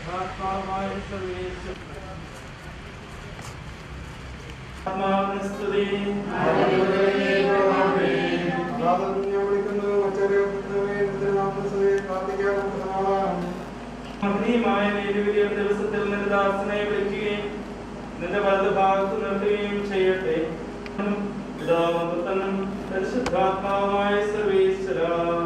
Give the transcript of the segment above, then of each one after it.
പരിശുദ്ധാത്മാവായ സർവേശ്വര ആത്മാവിന് സ്തുതി മഹനീയമായ നീതിവിധിയ ദിവസത്തിൽ നിന്റെ ദാസനെ വിളിക്കുകയും നിന്റെ വലത് ഭാഗത്ത് നിർത്തുകയും ചെയ്യട്ടെ പിതാവും പുത്രനും പരിശുദ്ധാത്മാവായ സർവേശ്വര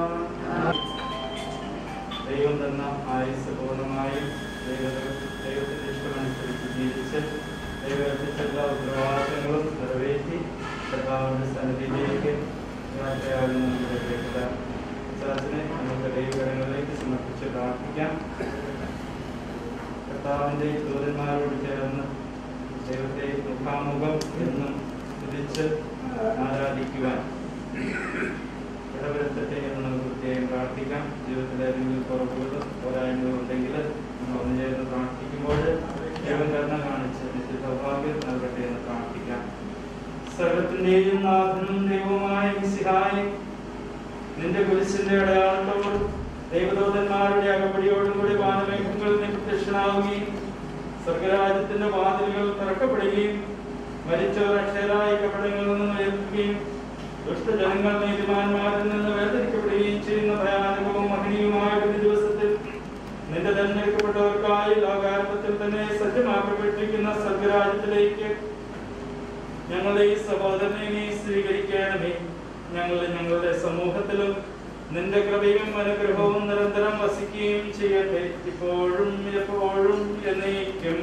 ദൈവം തന്ന ആയുസ് പൂർണ്ണമായും ദൈവ- ദൈവത്തിന്റെ ഇഷ്ടമനുസരിച്ച് ജീവിച്ച് ദൈവത്തിന്റെ എല്ലാ ഉത്തരവാദിത്തങ്ങളും നിറവേറ്റി കർത്താവിന്റെ സന്നിധിയിലേക്ക് യാത്രയാകുന്ന നമ്മുടെ പ്രിയപ്പെട്ട പിശാചിനെ നമുക്ക് ദൈവകരങ്ങളിലേക്ക് സമർപ്പിച്ച് പ്രാർത്ഥിക്കാം കർത്താവിന്റെ ദൂതന്മാരോട് ചേർന്ന് ദൈവത്തെ മുഖാമുഖം എന്നും സ്തുതിച്ച് ആരാധിക്കുവാൻ ഇടവരുത്തട്ടെ എന്ന് നമുക്ക് പ്രത്യേകം പ്രാർത്ഥിക്കാം ജീവിതത്തിൽ ഏതെങ്കിലും കുറവുകളും പോരായ്മകളും ഉണ്ടെങ്കിൽ നമ്മൾ ഒന്ന് ചേർന്ന് പ്രാർത്ഥിക്കുമ്പോൾ ദൈവം കരുണ കാണിച്ച് നിത്യ സൗഭാഗ്യം നൽകട്ടെ എന്ന് പ്രാർത്ഥിക്കാം സർവത്തിന്റെയും നാഥനും ദൈവവുമായ മിശിഹായി നിന്റെ കുരിശിന്റെ അടയാളത്തോടും ദൈവദൂതന്മാരുടെ അകപ്പടിയോടും കൂടി വാനമേഘങ്ങളിൽ നീ പ്രത്യക്ഷനാവുകയും സ്വർഗരാജ്യത്തിന്റെ വാതിലുകൾ തുറക്കപ്പെടുകയും മരിച്ചവർ അക്ഷരായ കപടങ്ങളിൽ നിന്ന് ഉയർത്തുകയും ദുഷ്ടജനങ്ങൾ നീതിമാന്മാരിൽ നിന്ന് വേർതിരിക്കപ്പെടുകയും ചെയ്യുന്ന ഭയാനകവും മഹനീയവുമായ ഒരു ദിവസത്തിൽ നിന്റെ തെരഞ്ഞെടുക്കപ്പെട്ടവർക്കായി ലോകാരംഭത്തിൽ തന്നെ സജ്ജമാക്കപ്പെട്ടിരിക്കുന്ന സ്വർഗരാജ്യത്തിലേക്ക് ഞങ്ങളുടെ ഈ സഹോദരനെ നീ സ്വീകരിക്കണമേ ഞങ്ങൾ ഞങ്ങളുടെ സമൂഹത്തിലും നിന്റെ കൃപയും അനുഗ്രഹവും നിരന്തരം വസിക്കുകയും ചെയ്യട്ടെ ഇപ്പോഴും എപ്പോഴും എന്നേക്കും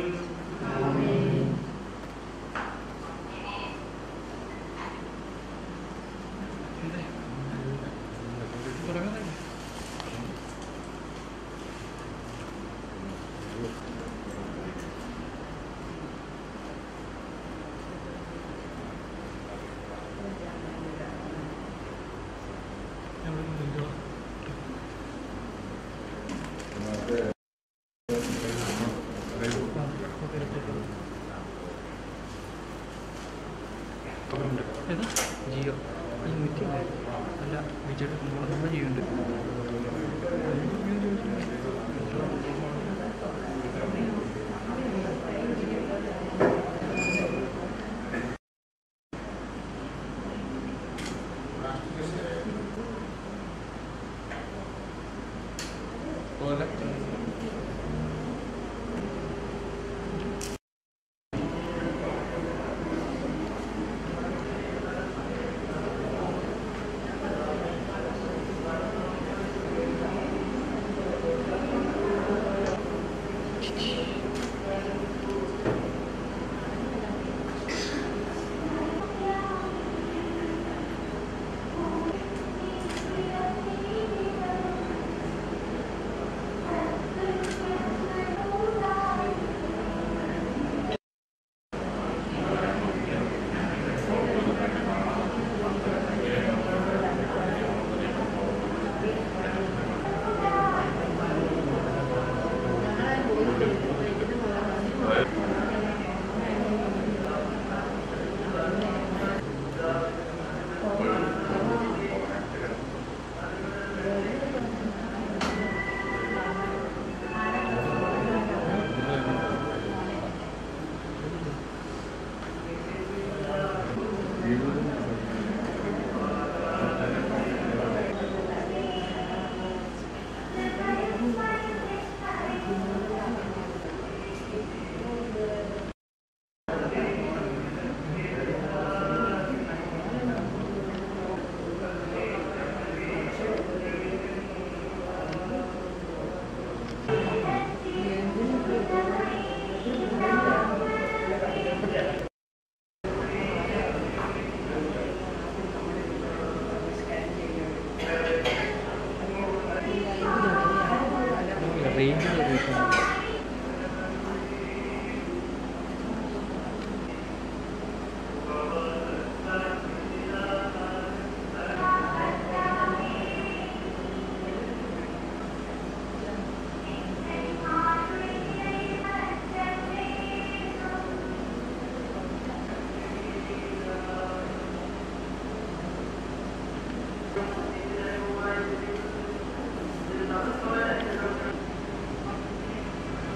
ഏതാ ജിയോ ഈ മിറ്റി അല്ല വിജയുടെ നമ്മുടെ ജിയോ ഉണ്ട് റേഞ്ച് കയറിയിട്ടുണ്ട് Thank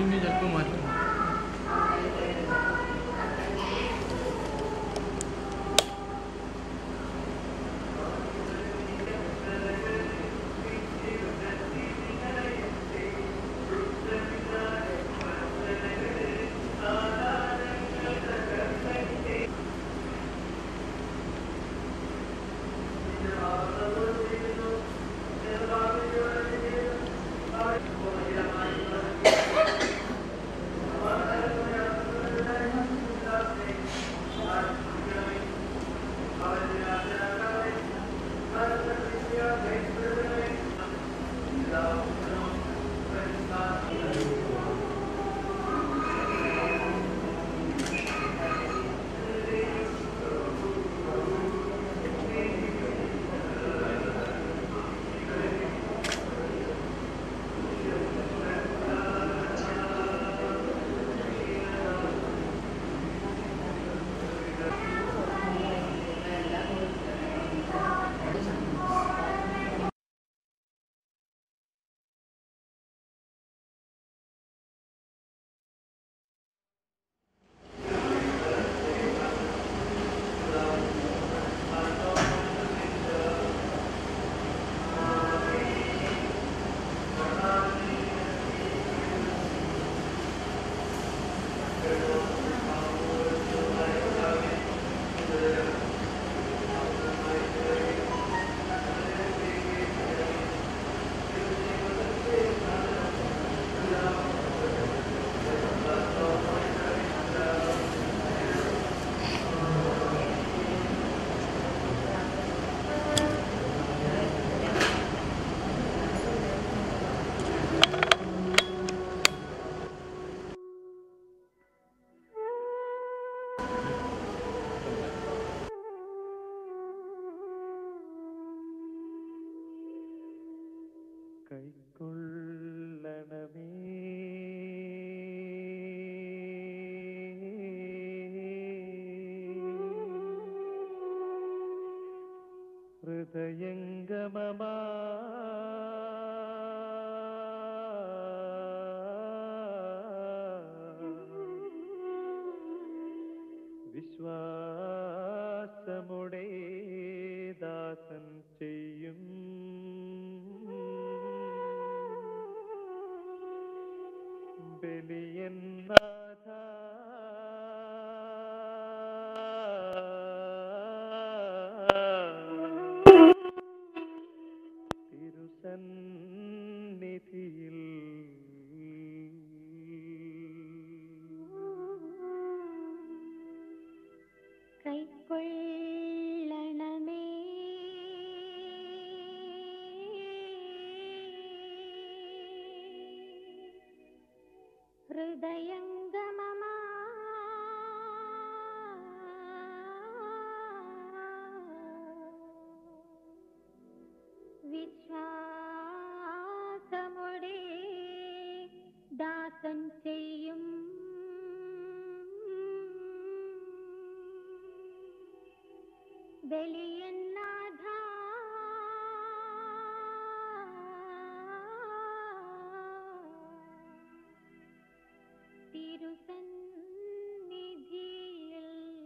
സെറ്റിങ് ചിലപ്പോൾ മാറ്റും കൈക്കൊള്ളണമേ ഹൃദയംഗമമാ വിശ്വാസമുടെ ദാസൻ ചെയ്യും ബലിയന്നാഥ തിരുസന്നിധിയിൽ കൈക്കൊള്ളണമേ ഹൃദയംഗമമാ വിശ്വാസമുടെ ദാസൻ ചെയ്യും ബലിയന്നാഥ തിരുസന്നിധിയിൽ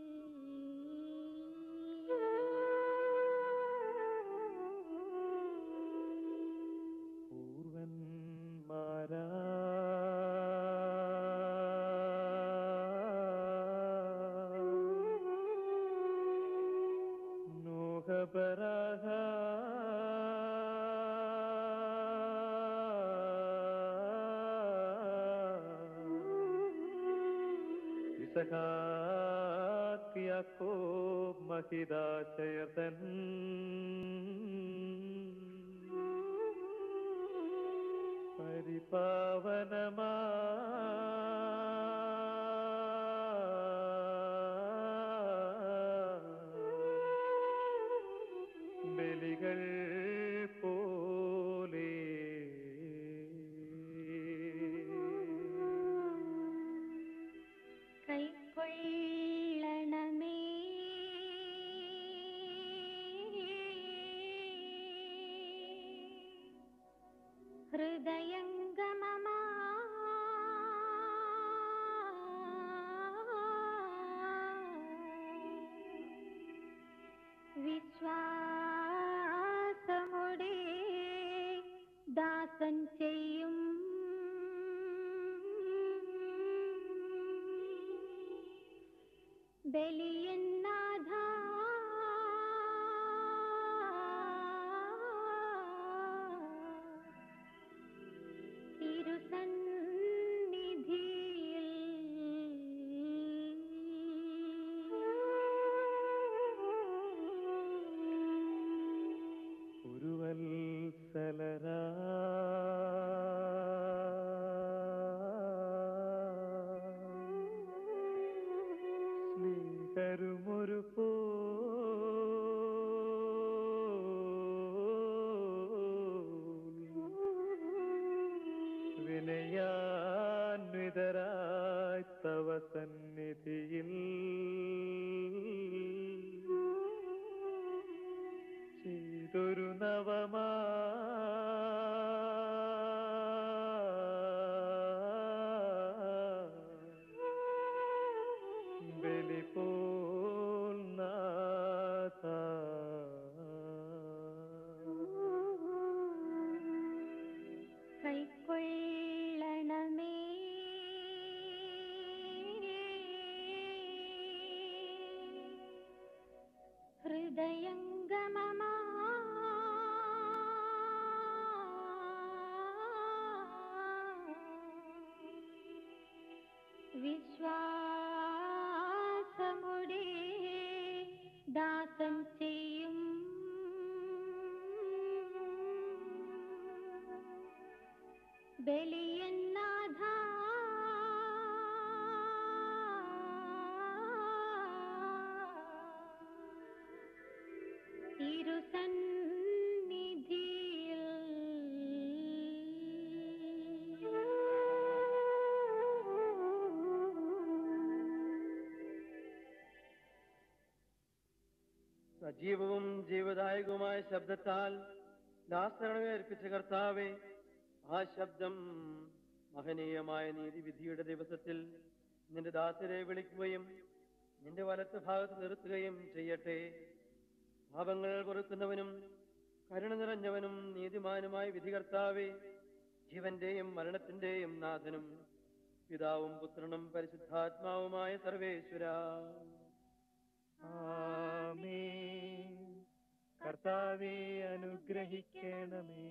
പൂർവന്മാരാ നോഹപരാഹ ഇസഹാക്കിയാക്കോ മഹിതാശയതൻ പരിപാവനമാ ബലികൾ പോലെ കൈക്കൊള്ളണമേ ഹൃദയംഗമമാ ദാസൻ ചെയ്യും ബലിയന്നാഥ തിരുസന്നിധിയിൽ ഉരുവത്സലരാ സ്നേഹരുമൊരു പോ വിനയാന്വിതരായി തവ സന്നിധിയിൽ ചെയ്തൊരു നവമാ ബലി പോൽ നാഥ കൈക്കൊള്ളണമേ ഹൃദയംഗമമാ വിശ്വാസമുടെ ദാസൻ ചെയ്യും ബലിയന്നാഥ തിരുസന്നിധിയിൽ സജീവവും ജീവദായകവുമായ ശബ്ദത്താൽ ദാസരണമേ അർപ്പിച്ച കർത്താവെ ആ ശബ്ദം മഹനീയമായ നീതിവിധിയുടെ ദിവസത്തിൽ നിന്റെ ദാസരെ വിളിക്കുകയും നിന്റെ വലത്ത് ഭാഗത്ത് നിർത്തുകയും ചെയ്യട്ടെ പാപങ്ങൾ പൊറുക്കുന്നവനും കരുണ നിറഞ്ഞവനും നീതിമാനുമായ വിധികർത്താവെ ജീവന്റെയും മരണത്തിന്റെയും നാഥനും പിതാവും പുത്രനും പരിശുദ്ധാത്മാവുമായ സർവേശ്വര ആമേൻ കർത്താവെ അനുഗ്രഹിക്കണമേ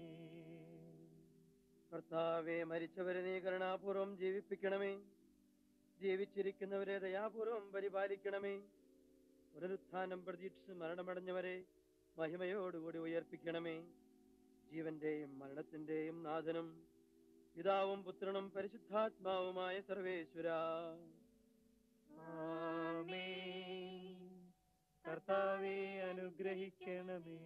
കർത്താവെ മരിച്ചവരെ നീ കരുണാപൂർവം ജീവിപ്പിക്കണമേ ജീവിച്ചിരിക്കുന്നവരെ ദയാപൂർവം പരിപാലിക്കണമേ പുനരുത്ഥാനം പ്രതീക്ഷിച്ച് മരണമടഞ്ഞവരെ മഹിമയോടുകൂടി ഉയർപ്പിക്കണമേ ജീവന്റെയും മരണത്തിന്റെയും നാഥനും പിതാവും പുത്രനും പരിശുദ്ധാത്മാവുമായ സർവേശ്വര ആമേൻ കർത്താവെ അനുഗ്രഹിക്കണമേ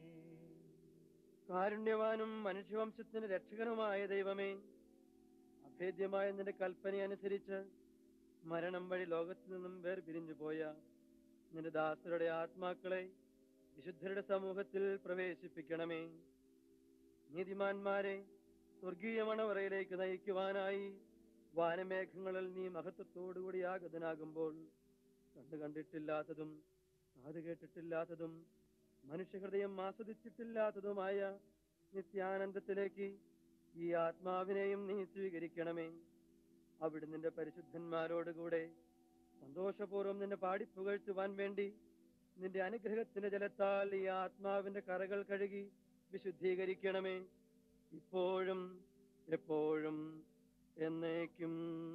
കാരുണ്യവാനും മനുഷ്യവംശത്തിന് രക്ഷകനുമായ ദൈവമേ അഭേദ്യമായ നിന്റെ കൽപ്പനയനുസരിച്ച് മരണം വഴി ലോകത്തു നിന്നും വേർപിരിഞ്ഞു പോയ നിന്റെ ദാസരുടെ ആത്മാക്കളെ വിശുദ്ധരുടെ സമൂഹത്തിൽ പ്രവേശിപ്പിക്കണമേ നീതിമാന്മാരെ സ്വർഗീയ മണവറയിലേക്ക് നയിക്കുവാനായി വാനമേഘങ്ങളിൽ നീ മഹത്വത്തോടുകൂടി ആഗതനാകുമ്പോൾ കണ്ടു കണ്ടിട്ടില്ലാത്തതും കാത് കേട്ടിട്ടില്ലാത്തതും മനുഷ്യഹൃദയം ആസ്വദിച്ചിട്ടില്ലാത്തതുമായ നിത്യാനന്ദത്തിലേക്ക് ഈ ആത്മാവിനെയും നീ സ്വീകരിക്കണമേ അവിടെ നിന്റെ പരിശുദ്ധന്മാരോടുകൂടെ സന്തോഷപൂർവ്വം നിന്നെ പാടിപ്പുകഴ്ത്തുവാൻ വേണ്ടി നിന്റെ അനുഗ്രഹത്തിന്റെ ജലത്താൽ ഈ ആത്മാവിന്റെ കറകൾ കഴുകി വിശുദ്ധീകരിക്കണമേ ഇപ്പോഴും എപ്പോഴും എന്നേക്കും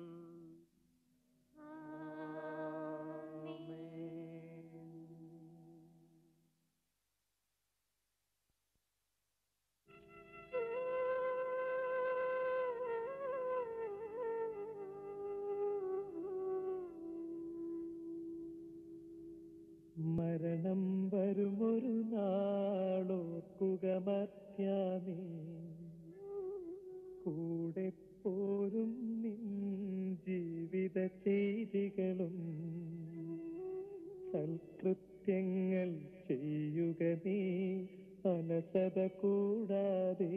മരണം വരുമൊരു നാളോർക്കുക മർത്യാനേ കൂടെ പോരും നിൻ ജീവിത ചെയ്തികളും സൽകൃത്യങ്ങൾ ചെയ്യുക നീ അലസത കൂടാതെ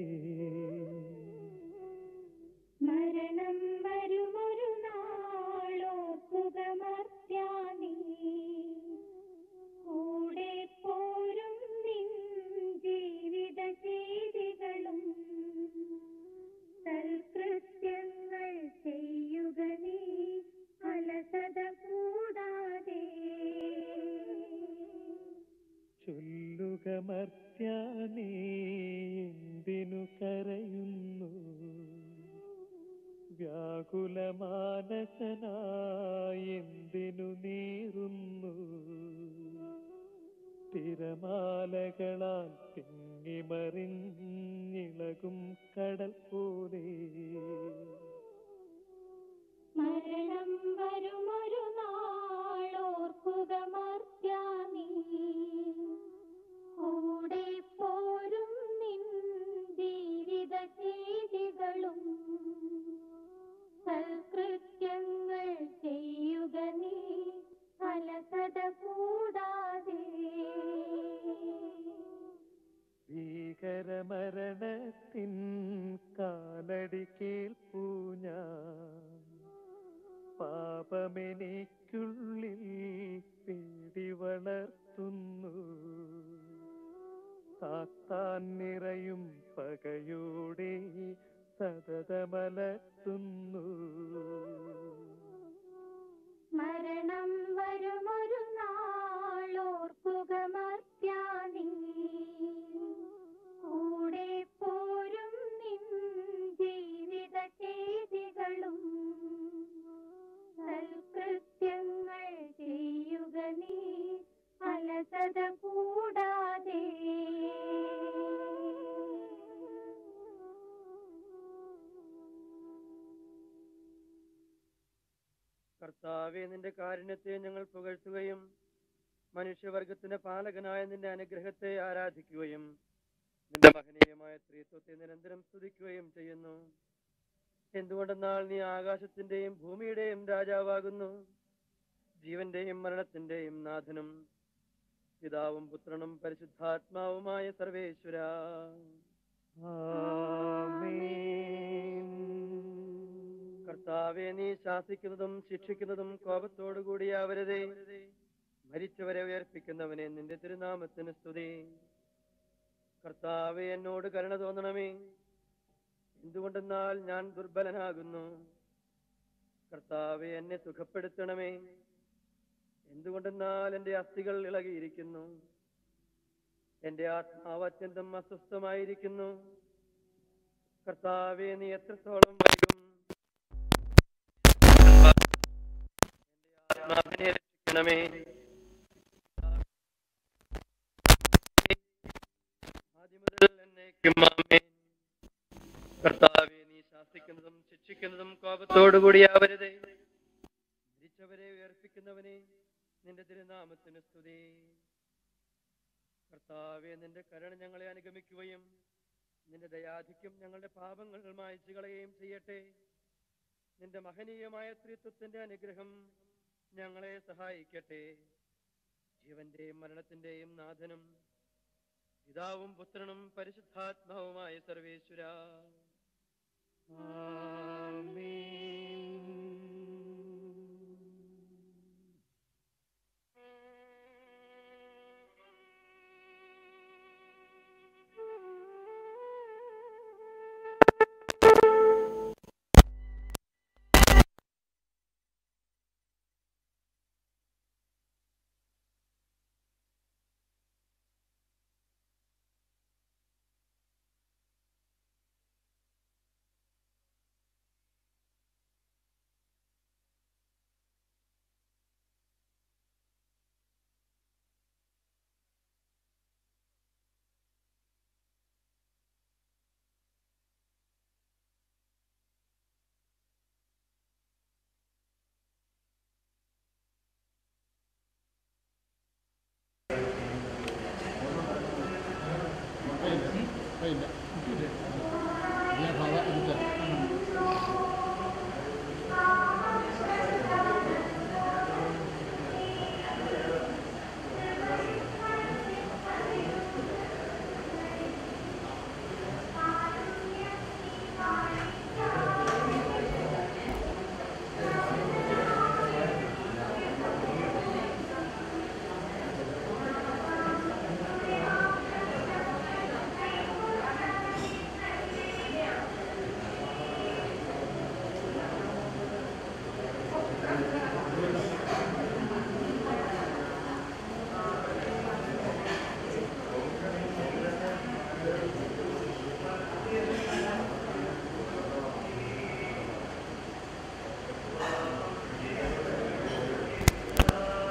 മരണം വരുമൊരു നാളോർക്കുക മർത്യാനീ കൂടെ പോരും നിൻ ജീവിത ചെയ്തികളും മർത്യാനീ എന്തിനു കരയുന്നു വ്യാകുലമാനസനായി എന്തിനു നീറുന്നു തിരമാലകളാൽ തിങ്ങിമറിഞ്ഞിളകും കടൽ പോലെ മരണം വരുമൊരു നാളോർക്കുക മർത്യാനീ കൂടെ പോരും നിൻ ജീവിത ചെയ്തികളും സൽകൃത്യങ്ങൾ ചെയ്യുക നീ അലസത കൂടാതെ ഭീകരമരണത്തിൻ കാലടി കേൾപ്പൂ ഞാൻ പാപമെനിക്കുള്ളിൽ പേടി വളർത്തുന്നു താത്താൻ നിറയും പകയോടെ സതതമലർത്തുന്നു മരണം വരുമൊരു നാളോർക്കുക മർത്യാനീ കൂടെ പോരും നിൻ ജീവിത ചെയ്തികളും സൽകൃത്യങ്ങൾ ചെയ്യുക നീ അലസത കൂടാതെ കർത്താവെ നിന്റെ കാരുണ്യത്തെ ഞങ്ങൾ പുകഴ്ത്തുകയും മനുഷ്യവർഗത്തിന്റെ പാലകനായ നിന്റെ അനുഗ്രഹത്തെ ആരാധിക്കുകയും നിന്റെ മഹനീയമായ സ്ത്രീത്വത്തെ നിരന്തരം സ്തുതിക്കുകയും ചെയ്യുന്നു എന്തുകൊണ്ടെന്നാൽ നീ ആകാശത്തിന്റെയും ഭൂമിയുടെയും രാജാവാകുന്നു ജീവന്റെയും മരണത്തിന്റെയും നാഥനും പിതാവും പുത്രനും പരിശുദ്ധാത്മാവുമായ സർവേശ്വര ആമേൻ കർത്താവെ നീ ശാസിക്കുന്നതും ശിക്ഷിക്കുന്നതും കോപത്തോടുകൂടിയാവരുതേ മരിച്ചവരെ ഉയർപ്പിക്കുന്നവനെ നിന്റെ തിരുനാമത്തിന് സ്തുതി കർത്താവെ എന്നോട് കരുണ തോന്നണമേ എന്തുകൊണ്ടെന്നാൽ ഞാൻ ദുർബലനാകുന്നു കർത്താവെ എന്നെ സുഖപ്പെടുത്തണമേ എന്തുകൊണ്ടെന്നാൽ എൻ്റെ അസ്ഥികൾ ഇളകിയിരിക്കുന്നു എൻ്റെ ആത്മാവ് അത്യന്തം അസ്വസ്ഥമായിരിക്കുന്നു കർത്താവെ നീ എത്രത്തോളം വൈകും എന്റെ ആത്മാവിനെ രക്ഷിക്കണമേ ആദ്യം മുതൽ എന്നേക്കും ആമേൻ. കർത്താവെ നീ ശാസിക്കുന്നതും ശിക്ഷിക്കുന്നതും കോപത്തോടുകൂടിയാവരുതേ മരിച്ചവരെ ഉയർപ്പിക്കുന്നവനെ നിന്റെ തിരുനാമത്തിന് സ്തുതി കർത്താവെ നിന്റെ കരുണ ഞങ്ങളെ അനുഗമിക്കുകയും നിന്റെ ദയാധിക്യം ഞങ്ങളുടെ പാപങ്ങൾ മായച്ചു കളയുകയും ചെയ്യട്ടെ നിന്റെ മഹനീയമായ സ്ത്രീത്വത്തിന്റെ അനുഗ്രഹം ഞങ്ങളെ സഹായിക്കട്ടെ ജീവന്റെയും മരണത്തിന്റെയും നാഥനും പിതാവും പുത്രനും പരിശുദ്ധാത്മാവുമായ സർവേശ്വര ും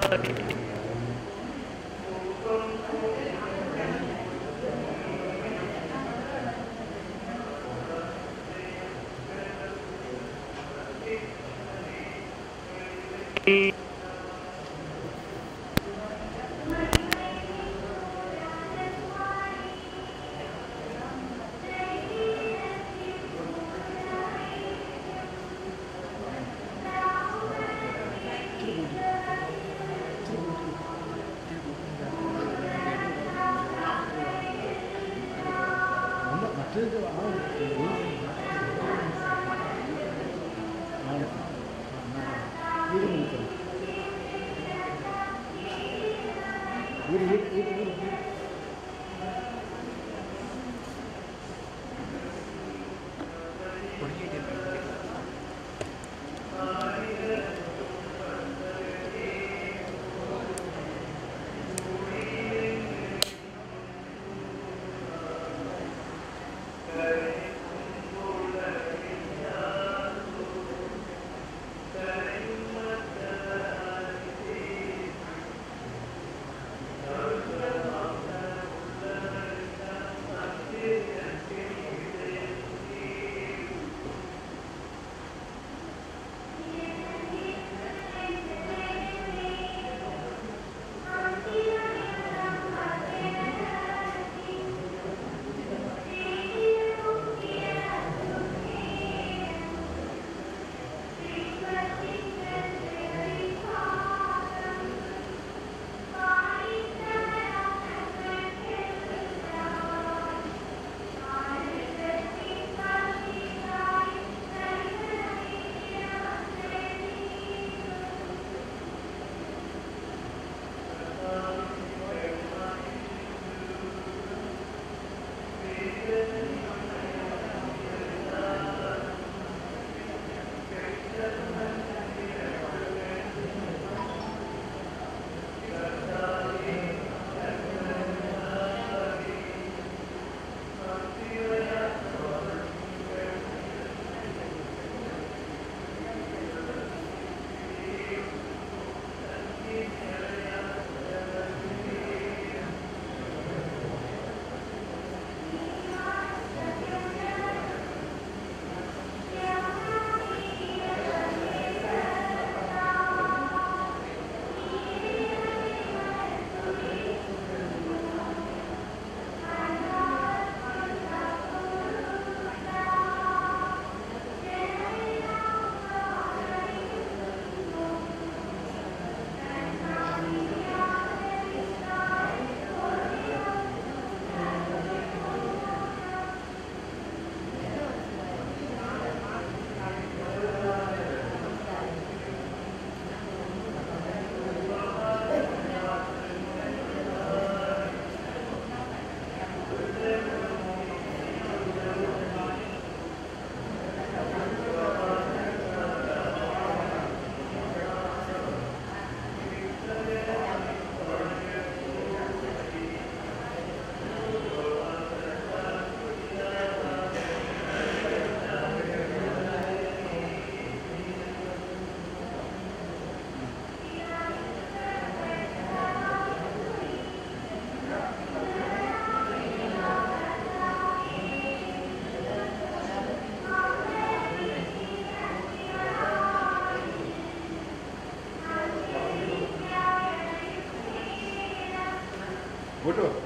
Foto.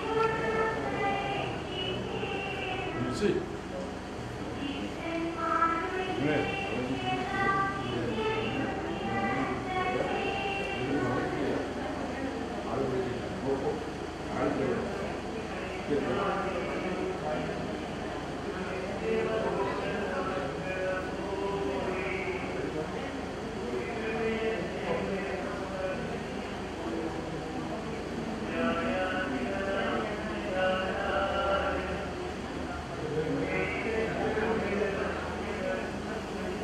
Merci. Thank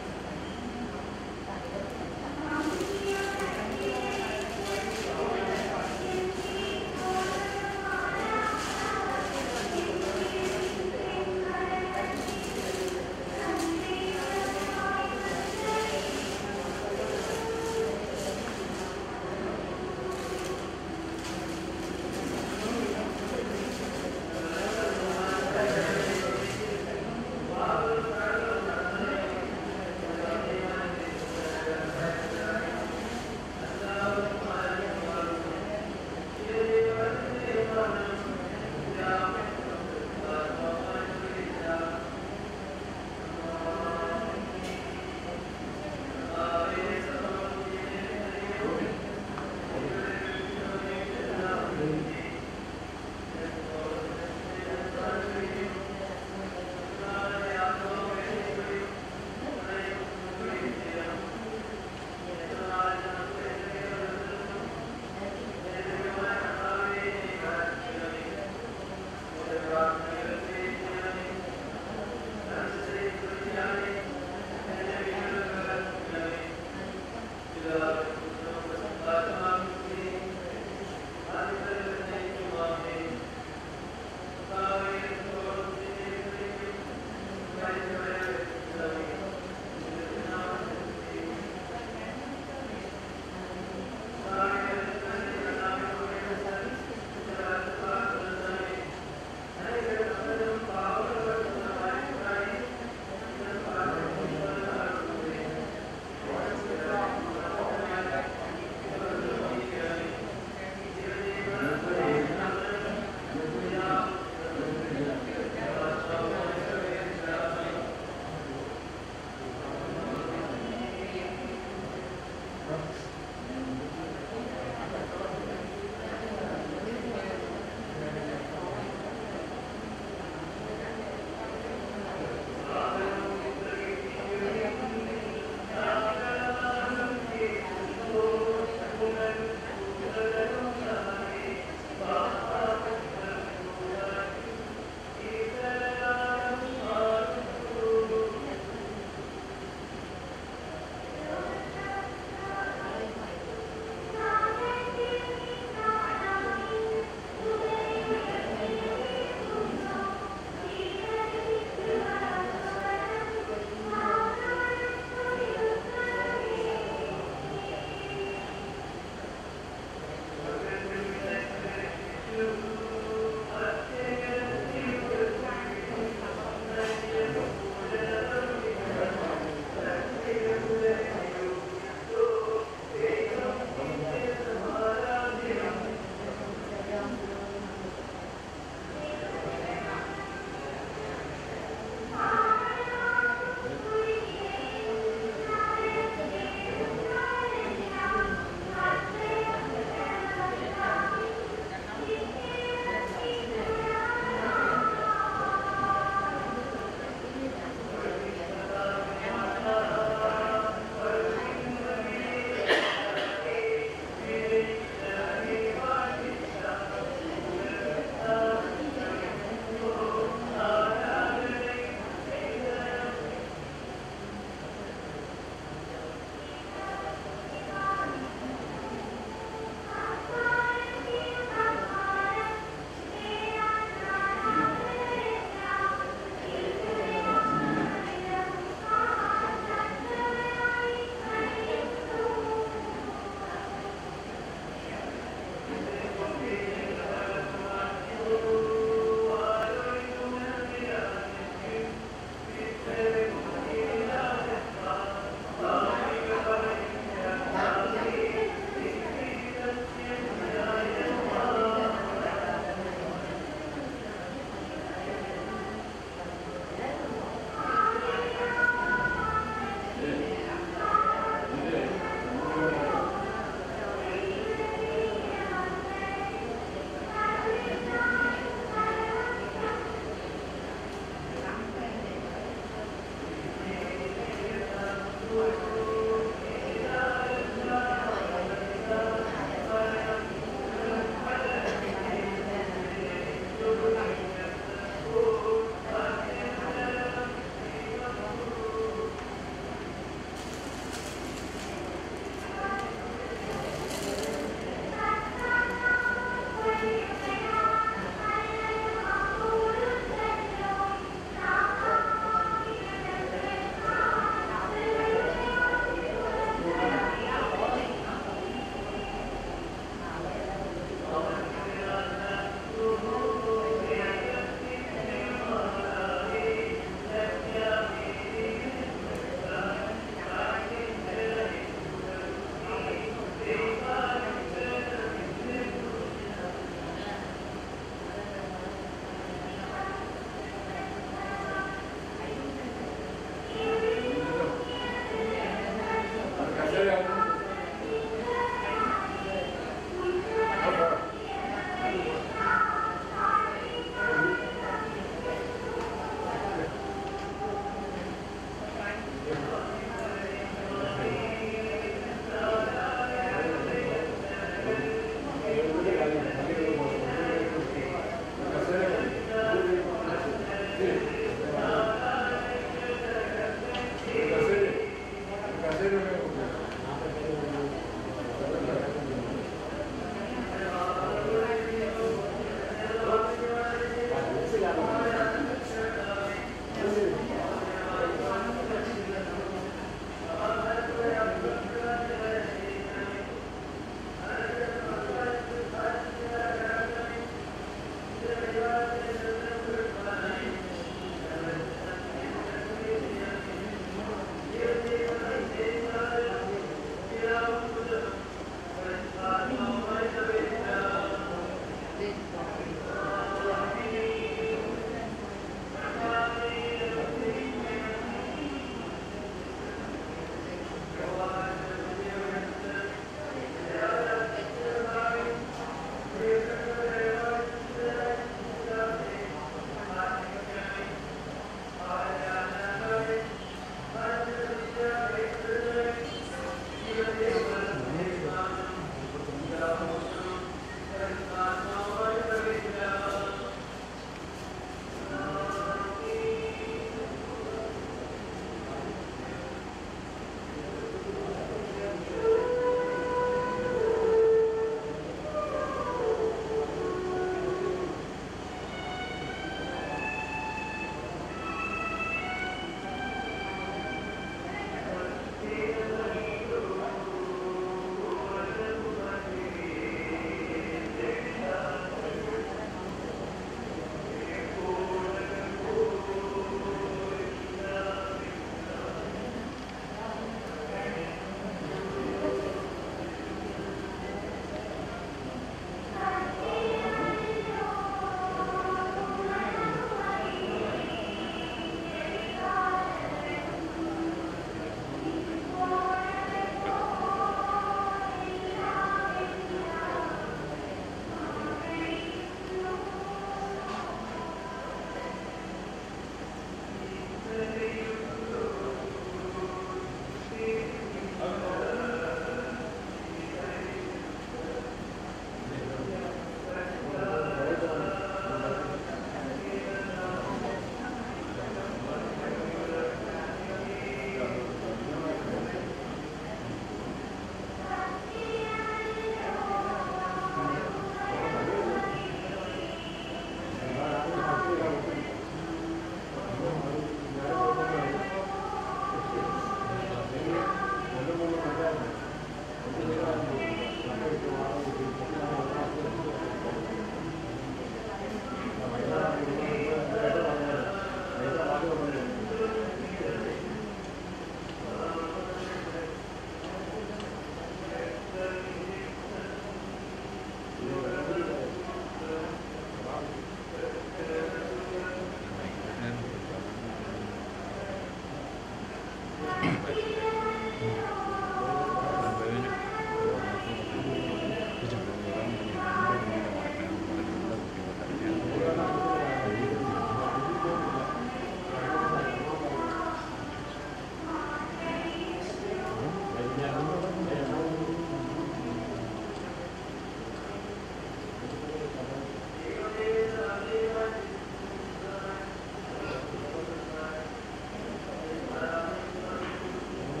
ും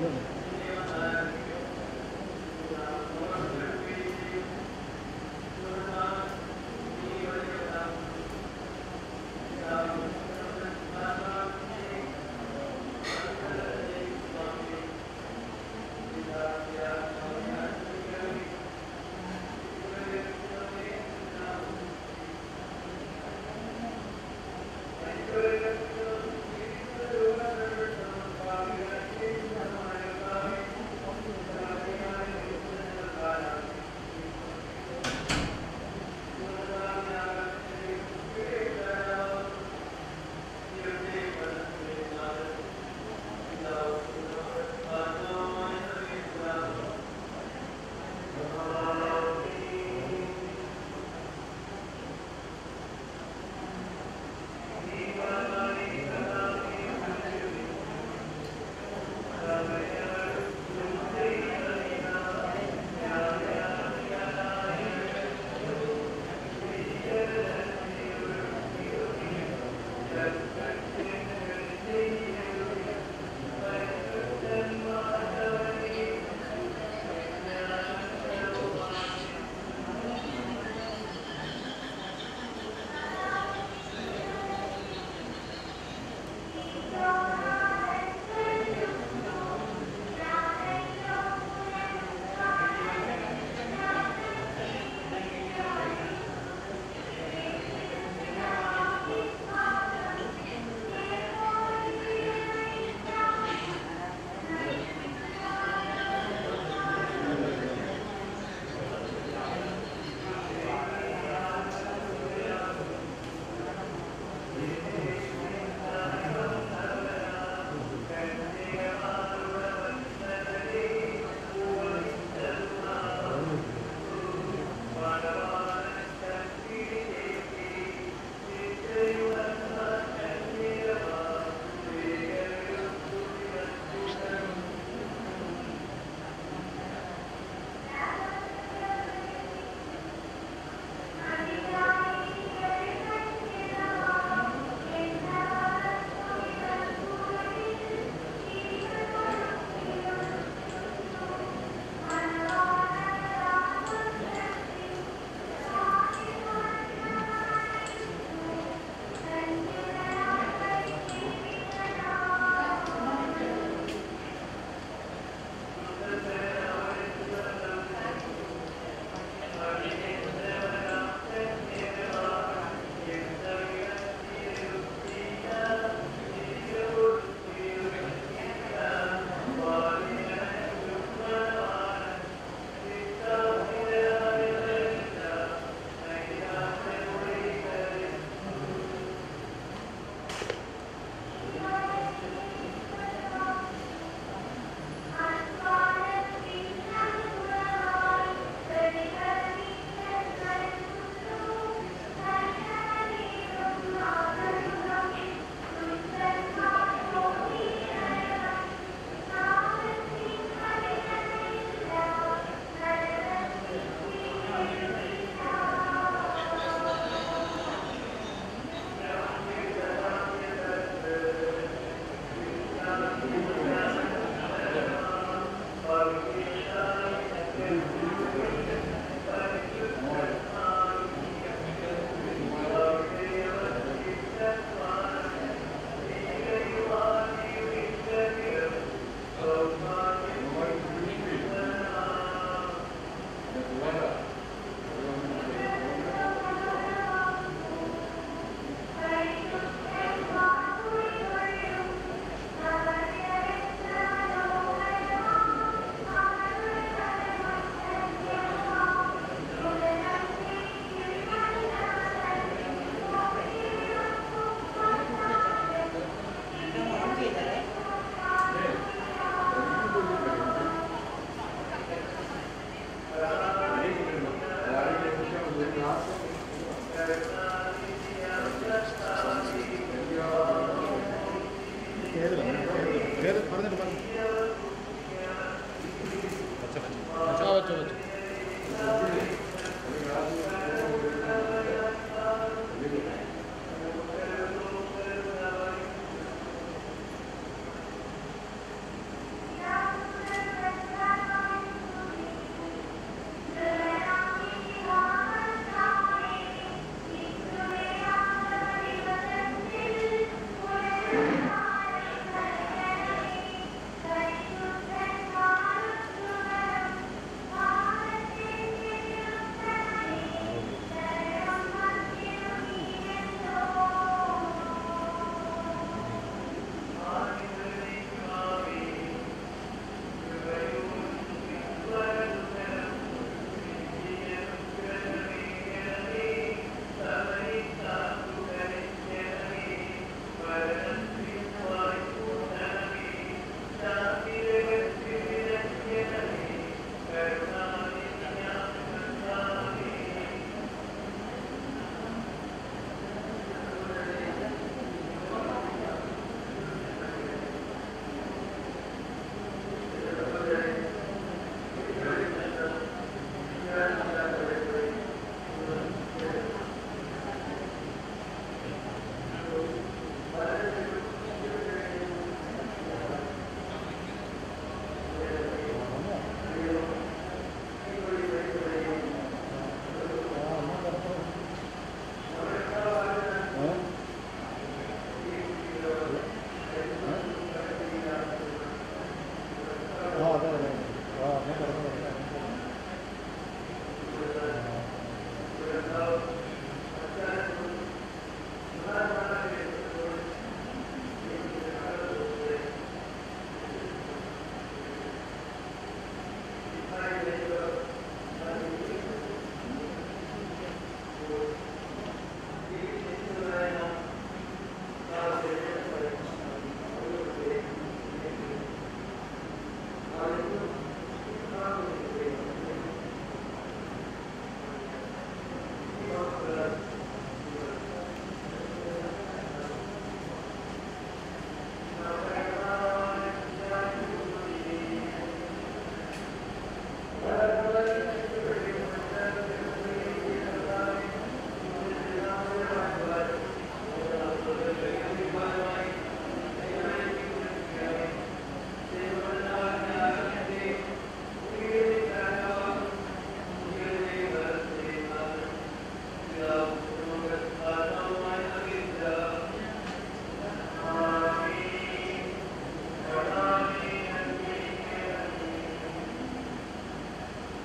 ും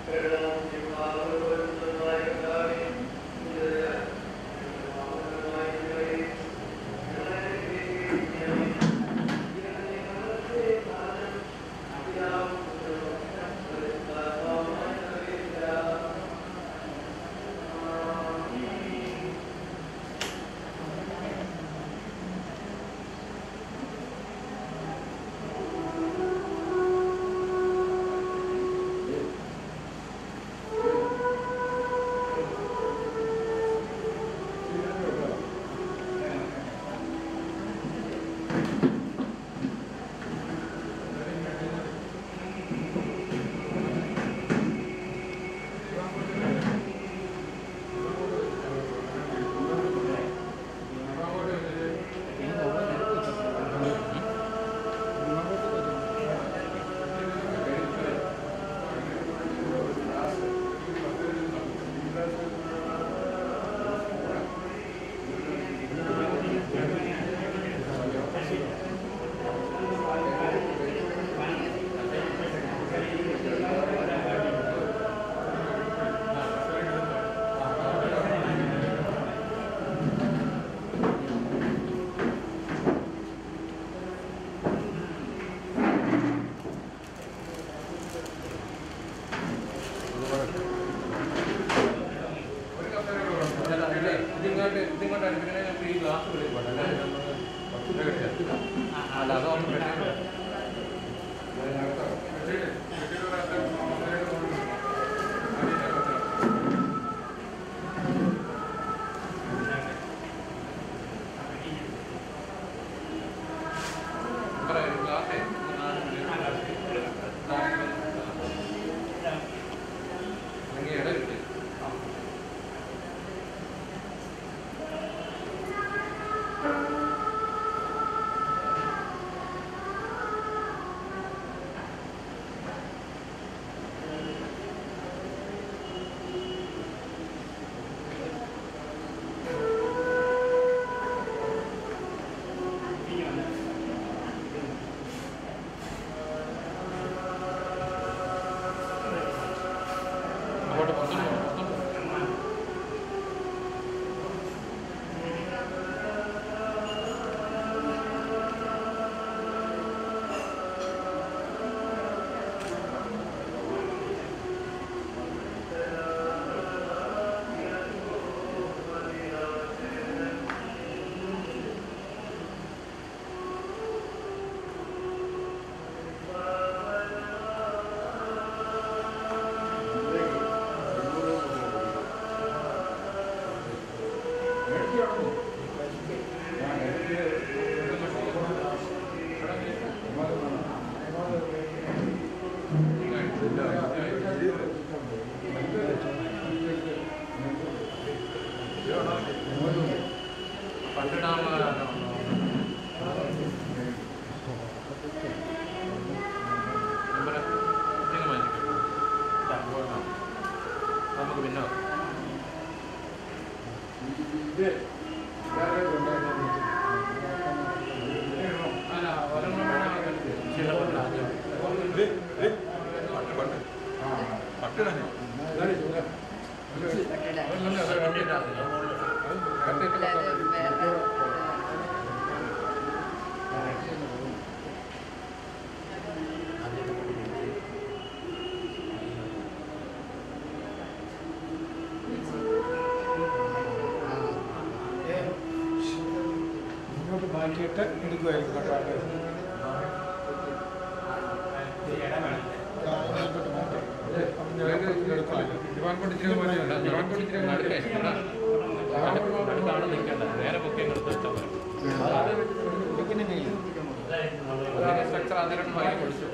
ഇതിങ്ങോട്ട് ഇതിങ്ങോട്ട് അടുപ്പിക്കണേ നമുക്ക് ഈ ഗ്ലാസ് വിളിക്കട്ടെ അല്ല അതൊന്നും വെട്ടിയിട്ട് ഗ്ലാസ് അല്ലെങ്കിൽ ഇട കിട്ടി അങ്ങോട്ട് പുറത്തോട്ട് പോ, പുറത്തോട്ട് പോ. നമുക്ക് പിന്നെ അല്ല ഒരെണ്ണം ഇങ്ങോട്ട് മാറ്റിയിട്ട് എടുക്കുമായിരിക്കും കേട്ടോ ഇങ്ങോട്ട് മാറ്റി അപ്പം ഞാൻ എടുക്കാം നടുക്കാണ് നിൽക്കേണ്ടത് നേരെ പൊക്കി എടുത്ത് വെച്ചാൽ സ്ട്രക്ചർ അതിലും വാങ്ങി കൊടുത്തു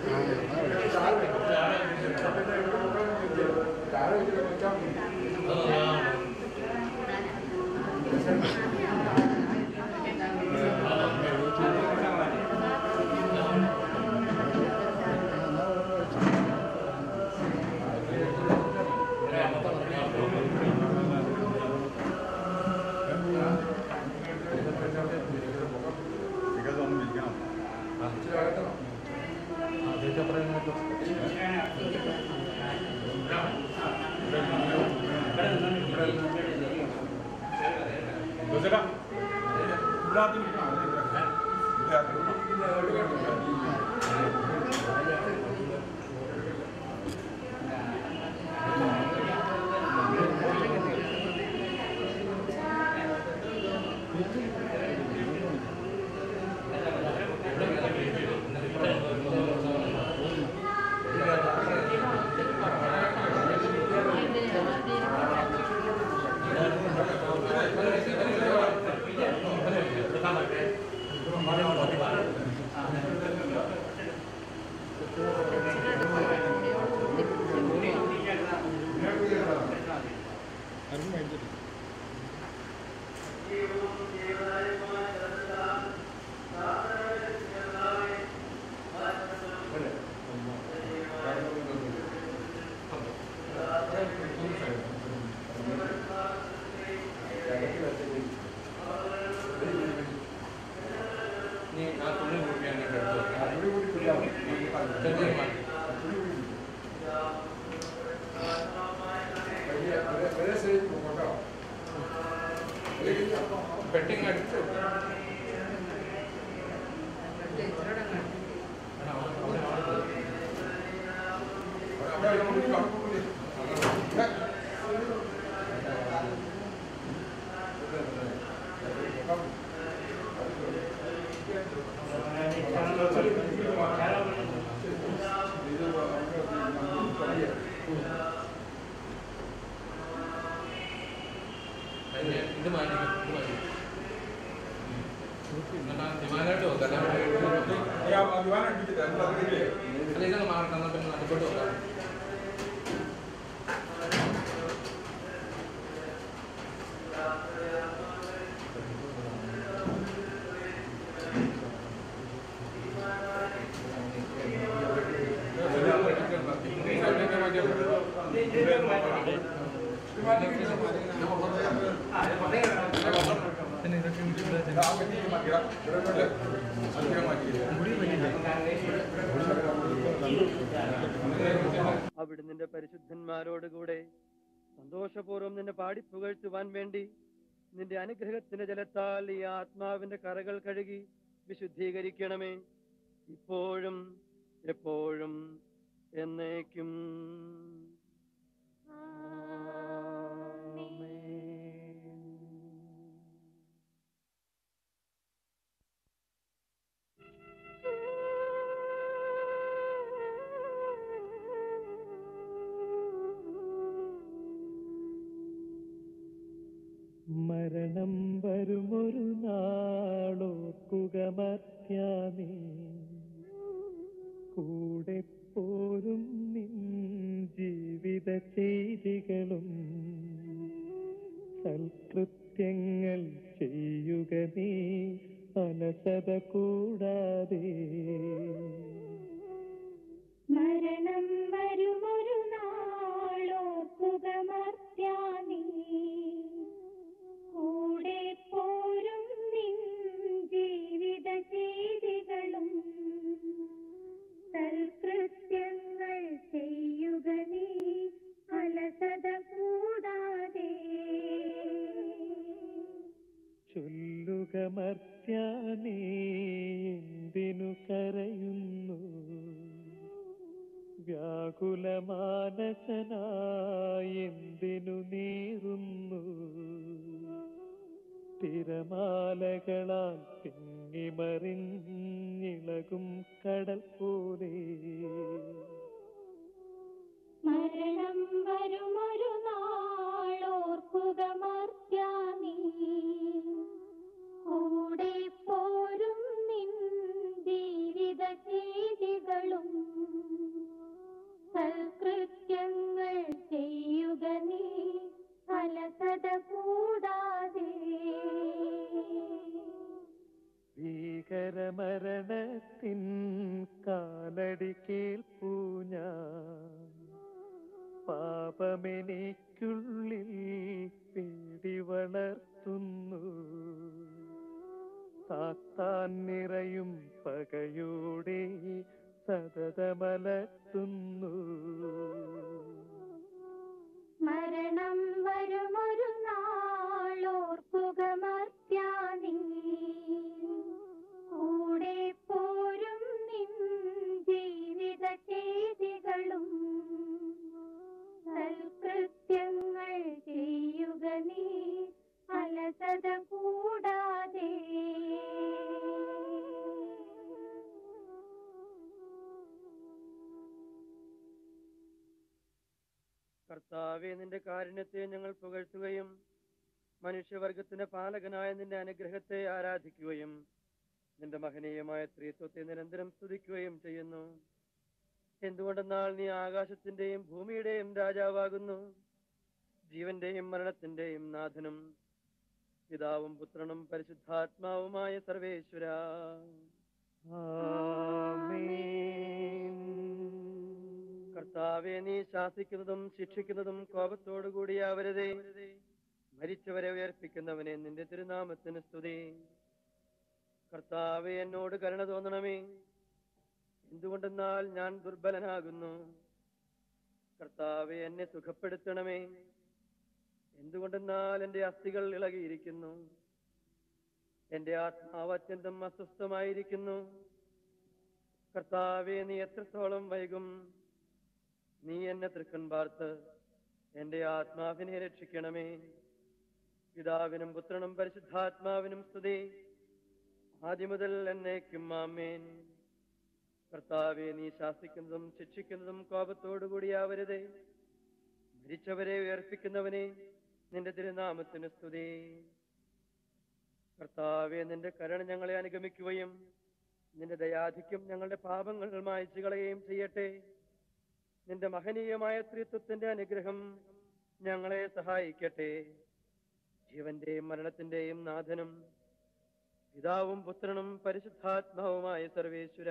ജോസേട്ടാ ഇവിടെ ആദ്യം ഇരിക്കണം. ഇവിടെ ആദ്യം. നീ ആ തുണി കൂട്ടി അങ്ങോട്ട് എടുത്തു ചെറിയ മാറ്റി പെട്ടിങ് അടിച്ചു ഇത് മാറ്റി ഇത് മാറ്റി എന്നാ ദിവാനായിട്ട് വെക്കാം അല്ല ഇതങ്ങ് മാറണം എന്നാൽ പിന്നെ നടുക്കോട്ട് വെക്കാം പിന്നെ ഇതൊക്കെ മുടി വലിയ അവിടുന്ന് നിന്റെ പരിശുദ്ധന്മാരോടുകൂടെ സന്തോഷപൂർവ്വം നിന്നെ പാടിപ്പുകഴ്ത്തുവാൻ വേണ്ടി നിന്റെ അനുഗ്രഹത്തിന്റെ ജലത്താൽ ഈ ആത്മാവിന്റെ കറകൾ കഴുകി വിശുദ്ധീകരിക്കണമേ ഇപ്പോഴും എപ്പോഴും എന്നേക്കും മരണം വരുമൊരു നാളോർക്കുക മർത്യാനേ കൂടെ പോരും നിൻ ജീവിത ചെയ്തികളും സൽകൃത്യങ്ങൾ ചെയ്യുക നീ അലസത കൂടാതെ മരണം വരുമൊരു നാളോർക്കുക മർത്യാനീ കൂടെ പോരും നിൻ ജീവിത ചെയ്തികളും സൽകൃത്യങ്ങൾ ചെയ്യുക നീ അലസത കൂടാതെ ചൊല്ലുക മർത്യാനേ എന്തിനു കരയുന്നു വ്യാകുലമാനസനായി എന്തിനു നീറുന്നു തിരമാലകളാൽ തിങ്ങിമറിഞ്ഞിളകും കടൽ പോലെ മരണം വരുമൊരു നാളോർക്കുക മർത്യാനീ കൂടെ പോരും നിൻ ജീവിത ചെയ്തികളും സൽകൃത്യങ്ങൾ ചെയ്യുക നീ അലസത കൂടാതെ ഭീകരമരണത്തിൻ കാലടി കേൾപ്പൂ ഞാൻ പാപമെനിക്കുള്ളിൽ പേടി വളർത്തുന്നു സാത്താൻ നിറയും പകയോടെ സതതമലർത്തുന്നു കർത്താവെ നിന്റെ കാരുണ്യത്തെ ഞങ്ങൾ പുകഴ്ത്തുകയും മനുഷ്യവർഗത്തിന്റെ പാലകനായ നിന്റെ അനുഗ്രഹത്തെ ആരാധിക്കുകയും നിന്റെ മഹനീയമായ സ്ത്രീത്വത്തെ നിരന്തരം സ്തുതിക്കുകയും ചെയ്യുന്നു എന്തുകൊണ്ടെന്നാൽ നീ ആകാശത്തിന്റെയും ഭൂമിയുടെയും രാജാവാകുന്നു ജീവന്റെയും മരണത്തിന്റെയും നാഥനും പിതാവും പുത്രനും പരിശുദ്ധാത്മാവുമായ സർവേശ്വര കർത്താവെ നീ ശാസിക്കുന്നതും ശിക്ഷിക്കുന്നതും കോപത്തോടുകൂടിയാവരുതേ മരിച്ചവരെ ഉയർപ്പിക്കുന്നവനെ നിന്റെ തിരുനാമത്തിന് സ്തുതി കർത്താവെ എന്നോട് കരുണ തോന്നണമേ എന്തുകൊണ്ടെന്നാൽ ഞാൻ ദുർബലനാകുന്നു കർത്താവെ എന്നെ സുഖപ്പെടുത്തണമേ എന്തുകൊണ്ടെന്നാൽ എന്റെ അസ്ഥികൾ ഇളകിയിരിക്കുന്നു എന്റെ ആത്മാവ് അത്യന്തം അസ്വസ്ഥമായിരിക്കുന്നു കർത്താവെ നീ എത്രത്തോളം വൈകും നീ എന്നെ തൃക്കൺ പാർത്ത് എന്റെ ആത്മാവിനെ രക്ഷിക്കണമേ പിതാവിനും പുത്രനും പരിശുദ്ധാത്മാവിനും സ്തുതി ആദ്യം മുതൽ എന്നേക്കും ആമേൻ കർത്താവെ നീ ശാസിക്കുന്നതും ശിക്ഷിക്കുന്നതും കോപത്തോടുകൂടിയാവരുതേ മരിച്ചവരെ ഉയർപ്പിക്കുന്നവനെ നിന്റെ തിരുനാമത്തിന് സ്തുതി കർത്താവെ നിന്റെ കരുണ ഞങ്ങളെ അനുഗമിക്കുകയും നിന്റെ ദയാധിക്യം ഞങ്ങളുടെ പാപങ്ങൾ മായച്ചു കളയുകയും ചെയ്യട്ടെ നിന്റെ മഹനീയമായ ത്രിത്വത്തിന്റെ അനുഗ്രഹം ഞങ്ങളെ സഹായിക്കട്ടെ ജീവന്റെയും മരണത്തിന്റെയും നാഥനും പിതാവും പുത്രനും പരിശുദ്ധാത്മാവുമായ സർവേശ്വര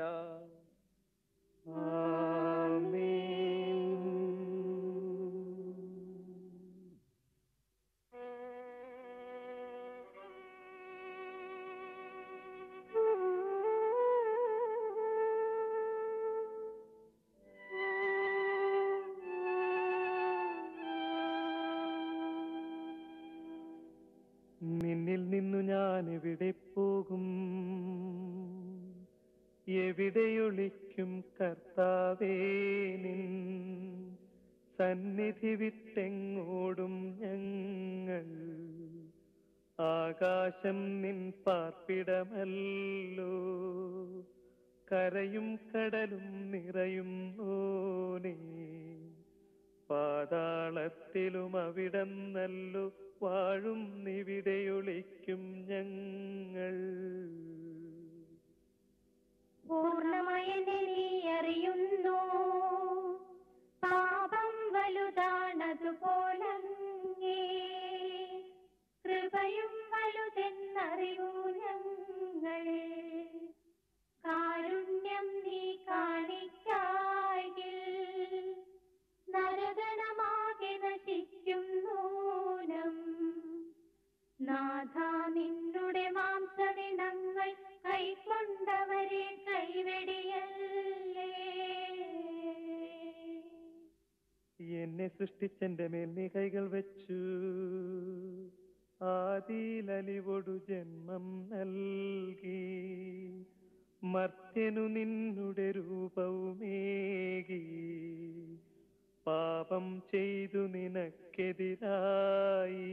നിന്നിൽ നിന്നു ഞാൻ എവിടെ പോകും എവിടെയൊളിക്കും കർത്താവേ നിൻ സന്നിധി വിട്ടെങ്ങോടും ഞങ്ങൾ ആകാശം നിൻ പാർപ്പിടമല്ലോ കരയും കടലും നിറയും ഓനേ പാതാളത്തിലും അവിടന്നല്ലോ വാഴും നിവിടെയൊളിക്കും ഞങ്ങൾ പൂർണ്ണമായെന്നെ നീ അറിയുന്നു പാപം വലുതാണതുപോലങ്ങേ കൃപയും വലുതെന്നറിയൂ ഞങ്ങൾ കാരുണ്യം നീ കാണിക്കായിൽ നരകണമാകെ നശിക്കും നൂനം നാഥ നിന്നുടെ മാംസദിനങ്ങൾ കൈക്കൊണ്ടവരെ കൈവെടിയല്ലേ എന്നെ സൃഷ്ടിച്ചെന്റെ മേൽ നീ കൈകൾ വെച്ചു ആദിയിലലിവൊടു ജന്മം നൽകി മർത്യനു നിന്നുടെ രൂപവുമേകി പാപം ചെയ്തു നിനക്കെതിരായി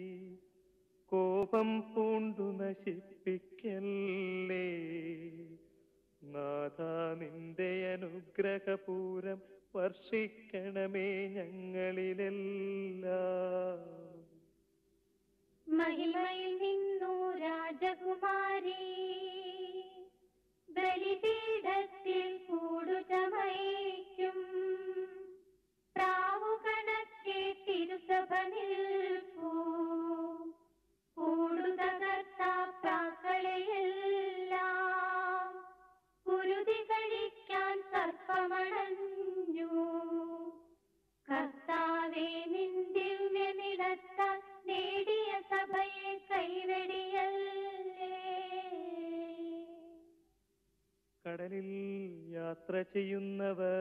കോപം പൂണ്ടു നശിപ്പിക്കല്ലേ നാഥ നിന്റെ അനുഗ്രഹപൂരം വർഷിക്കണമേ ഞങ്ങളിലെല്ലാം മഹിമയിൽ നിന്നു രാജകുമാരി ബലിപീഠത്തിൽ കൂടുചമയ്ക്കും പ്രാവുകണക്കെ തിരുസഭ നിൽപ്പൂ കൂടുതകർത്താക്കളെയെല്ലാം കുരുതി കഴിക്കാൻ സർപ്പമണഞ്ഞു കർത്താവേ നിൻ ദിവ്യനിടത്താൽ നേടിയ സഭയെ കൈവെടിയല്ലേ കടലിൽ യാത്ര ചെയ്യുന്നവർ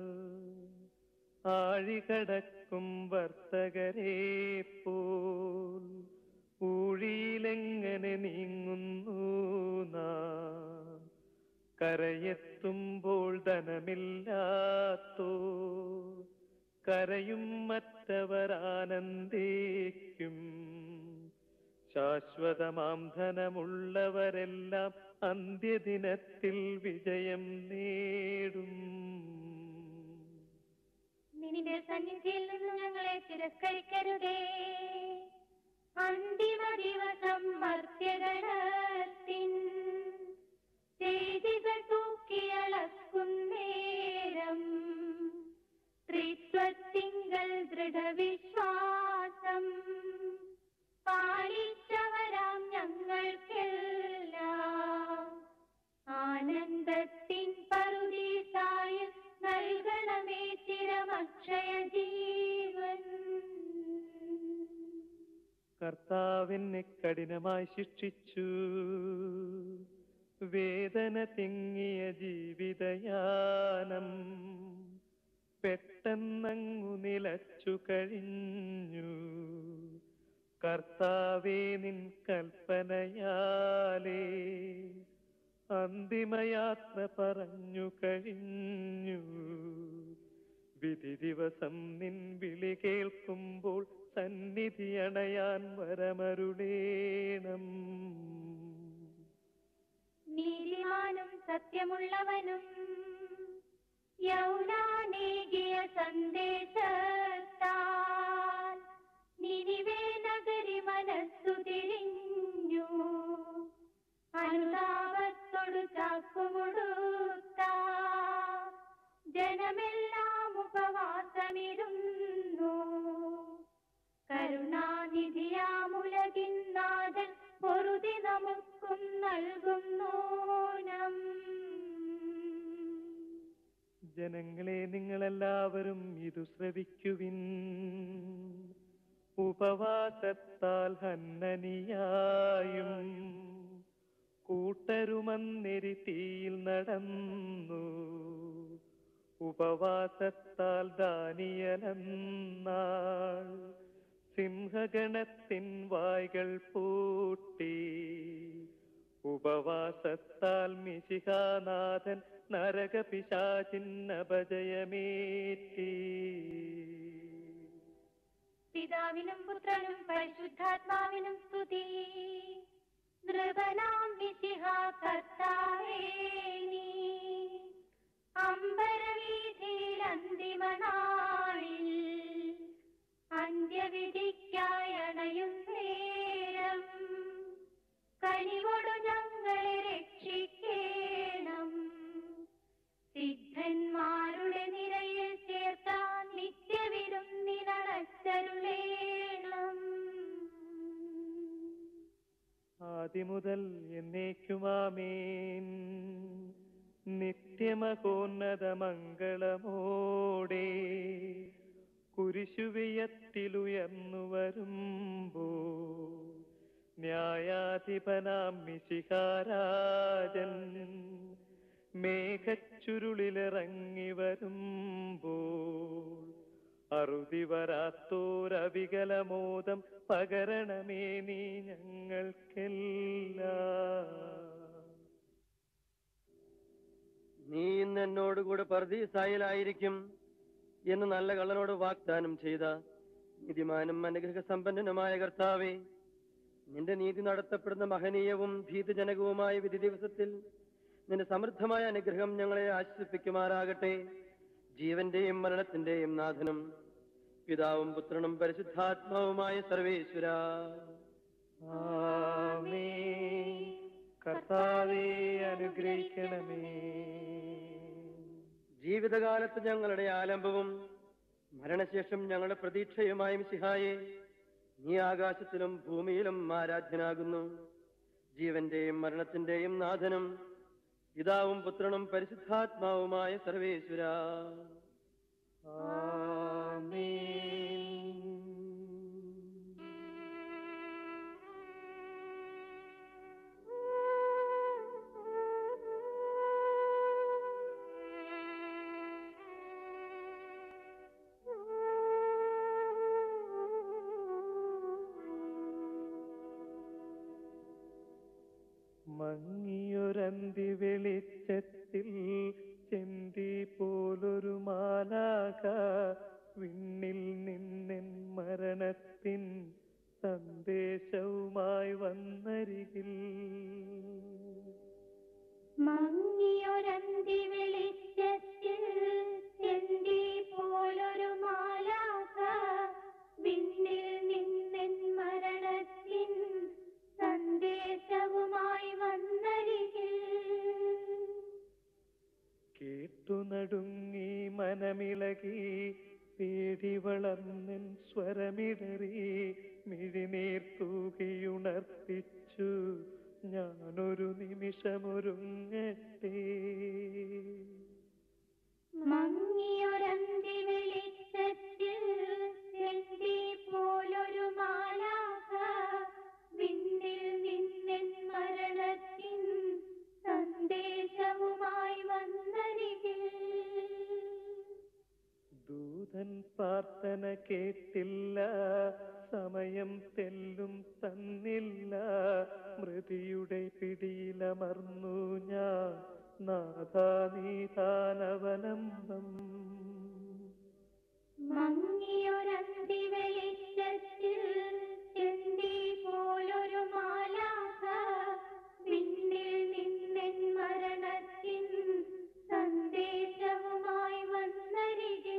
ആഴികടക്കും വർത്തകരെ പോൽ ഊഴിയിലെങ്ങനെ നീങ്ങുന്നു നാം കരയെത്തുമ്പോൾ ധനമില്ലാത്തോ കരയും മറ്റവർ ആനന്ദിക്കും ശാശ്വതമാം ധനമുള്ളവരെല്ലാം അന്ത്യദിനത്തിൽ വിജയം നേടും നിന്റെ സന്നിധിയിൽ നിന്ന് ഞങ്ങളെ തിരസ്കരിക്കരുതേ അന്തിമ ദിവസം മർത്യഗണത്തിൻ ചെയ്തികൾ തൂക്കിയളക്കുന്നേരം ത്രിത്വത്തിങ്കൽ ദൃഢവിശ്വാസം പാലിച്ചവരാം ഞങ്ങൾക്കെല്ലാം ആനന്ദത്തിൻ പറുദീസായ നൽകണമേ ചിരമക്ഷയ ജീവൻ കർത്താവിനെ കഠിനമായി ശിക്ഷിച്ചു വേദന തിങ്ങിയ ജീവിതയാനം പെട്ടെന്നങ്ങു നിലച്ചു കഴിഞ്ഞു കർത്താവേ നിൻ കൽപ്പനയാലേ അന്തിമയാത്ര പറഞ്ഞു കഴിഞ്ഞു വിധി ദിവസം നിൻ വിളി കേൾക്കുമ്പോൾ സന്നിധി അണയാൻ വരമരുളേണം നീതിമാനും സത്യമുള്ളവനും യൗനാനേകിയ സന്ദേശത്താൽ നിനിവേ നഗരി മനസ്സു തിരിഞ്ഞു അനുതാപത്തോടു ചാക്കുമുടുത്ത ജനമെല്ലാം ഉപവാസമിരുന്നു കരുണാനിധിയാമുലകിന്നാഥൻ പൊറുതി നമുക്കും നൽകുന്നോനം ജനങ്ങളെ നിങ്ങളെല്ലാവരും ഇതു ശ്രവിക്കുവിൻ ഉപവാസത്താൽ ഹന്നനിയായും കൂട്ടരുമന്നെരി തീയിൽ നടന്നു ഉപവാസത്താൽ ദാനിയലെന്നാൾ സിംഹഗണത്തിൻ വായ്കൾ പൂട്ടി ഉപവാസത്താൽ മിശിഹാനാഥൻ നരകപിശാചിന്നപജയമേറ്റി പിതാവിനും പുത്രനും പരിശുദ്ധാത്മാവിനും സ്തുതി നൃപനാം വിശിഹ കർത്താവേ നീ അമ്പരവീതിയിൽ അന്തിമനാളിൽ അന്ത്യവിധിക്കായി അണയും നേരം കനിവോടു ഞങ്ങളെ രക്ഷിക്കേണം സിദ്ധന്മാരുടെ നിരയിൽ ചേർത്താൻ നിത്യവിരും നിലച്ചരുളേണം ആദിമുതൽ എന്നേക്കുമാമേൻ നിത്യമകോന്നത മംഗളമോടെ കുരിശുവിയത്തിലുയർന്നു വരുമ്പോ ന്യായാധിപനാം മിശിഹാരാജൻ മേഘച്ചുരുളിലിറങ്ങി വരുമ്പോൾ അറുതി വരാത്തോരവികലമോദം പകരണമേ നീ ഞങ്ങൾക്കെല്ലാം നീ ഇന്ന് എന്നോടുകൂടെ പർദീസായിലായിരിക്കും എന്ന് നല്ല കള്ളനോട് വാഗ്ദാനം ചെയ്ത നീതിമാനും അനുഗ്രഹ സമ്പന്നനുമായ കർത്താവേ നിന്റെ നീതി നടത്തപ്പെടുന്ന മഹനീയവും ഭീതജനകവുമായ വിധി ദിവസത്തിൽ നിന്റെ സമൃദ്ധമായ അനുഗ്രഹം ഞങ്ങളെ ആശ്വസിപ്പിക്കുമാറാകട്ടെ ജീവന്റെയും മരണത്തിന്റെയും നാഥനും പിതാവും പുത്രനും പരിശുദ്ധാത്മാവുമായ സർവേശ്വര ആമേൻ. കർത്താവേ അനുഗ്രഹിക്കണമേ ജീവിതകാലത്ത് ഞങ്ങളുടെ ആലംബവും മരണശേഷം ഞങ്ങളുടെ പ്രതീക്ഷയുമായ മിശിഹായെ നീ ആകാശത്തിലും ഭൂമിയിലും ആരാധ്യനാകുന്നു ജീവന്റെയും മരണത്തിന്റെയും നാഥനും പിതാവും പുത്രനും പരിശുദ്ധാത്മാവുമായ സർവേശ്വര മങ്ങിയൊരന്തി വെളിച്ചത്തിൽ ചെന്തി പോലൊരു മാലാക വിണ്ണിൽ നിന്നെൻ മരണത്തിൻ സന്ദേശവുമായി വന്നരികിൽ മങ്ങിയൊരന്തി വെളിച്ചത്തിൽ ചെന്തി പോലൊരു മാ മനമിളകി പേടി വളർന്നൻ സ്വരമിടറി മിഴിനീർ തൂകിയുണർത്തിച്ചു ഞാനൊരു നിമിഷമൊരുങ്ങട്ടെ മങ്ങിയൊരന്തി വെളിച്ചത്തിൽ ചെന്തി പോലൊരു മാലാക വിണ്ണിൽ നിന്നെൻ മരണത്തിൻ സന്ദേശവുമായി വന്നരികിൽ ദൂതൻ പ്രാർത്ഥന കേട്ടില്ല സമയം തെല്ലും തന്നില്ല മൃതിയുടെ പിടിയിലമർന്നു ഞാൻ നാഥാനീതാനവലംബം മങ്ങിയൊരന്തി വെളിച്ചത്തിൽ ചെന്തി പോലൊരു മാലാക വിണ്ണിൽ നിന്നെൻ മരണത്തിൻ സന്ദേശവുമായി വന്നരികിൽ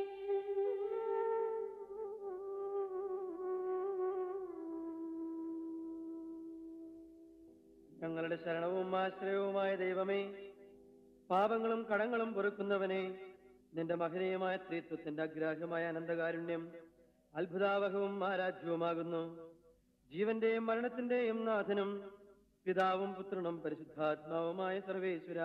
ഞങ്ങളുടെ ശരണവും ആശ്രയവുമായ ദൈവമേ പാപങ്ങളും കടങ്ങളും പൊറുക്കുന്നവനെ നിന്റെ മഹനീയമായ സ്ത്രീത്വത്തിന്റെ അഗ്രാഹ്യമായ അനന്തകാരുണ്യം അത്ഭുതാവഹവും ആരാധ്യവുമാകുന്നു ജീവന്റെയും മരണത്തിന്റെയും നാഥനും പിതാവും പുത്രനും പരിശുദ്ധാത്മാവുമായ സർവേശ്വര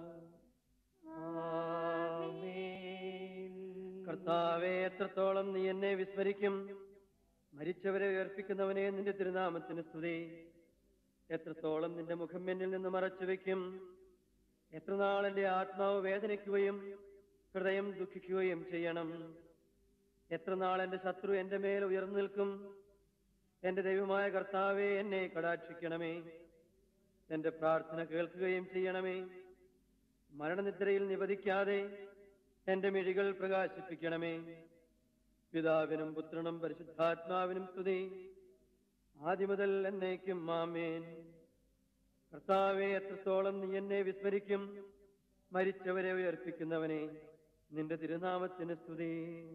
കർത്താവെ എത്രത്തോളം നീ എന്നെ വിസ്മരിക്കും മരിച്ചവരെ ഉയർപ്പിക്കുന്നവനെ നിന്റെ തിരുനാമത്തിന് സ്തുതി എത്രത്തോളം നിന്റെ മുഖം എന്നിൽ നിന്ന് മറച്ചു വെക്കും എത്ര നാൾ എന്റെ ആത്മാവ് വേദനിക്കുകയും ഹൃദയം ദുഃഖിക്കുകയും ചെയ്യണം എത്ര നാൾ എന്റെ ശത്രു എന്റെ മേൽ ഉയർന്നു നിൽക്കും എന്റെ ദൈവമായ കർത്താവെ എന്നെ കടാക്ഷിക്കണമേ എന്റെ പ്രാർത്ഥന കേൾക്കുകയും ചെയ്യണമേ മരണനിദ്രയിൽ നിവധിക്കാതെ എന്റെ മിഴികൾ പ്രകാശിപ്പിക്കണമേ പിതാവിനും പുത്രനും പരിശുദ്ധാത്മാവിനും സ്തുതി ആദ്യം മുതൽ എന്നേക്കും മാമേൻ കർത്താവെ എത്രത്തോളം നീ എന്നെ വിസ്മരിക്കും മരിച്ചവരെ ഉയർപ്പിക്കുന്നവനെ നിന്റെ തിരുനാമത്തിന് സ്തുതി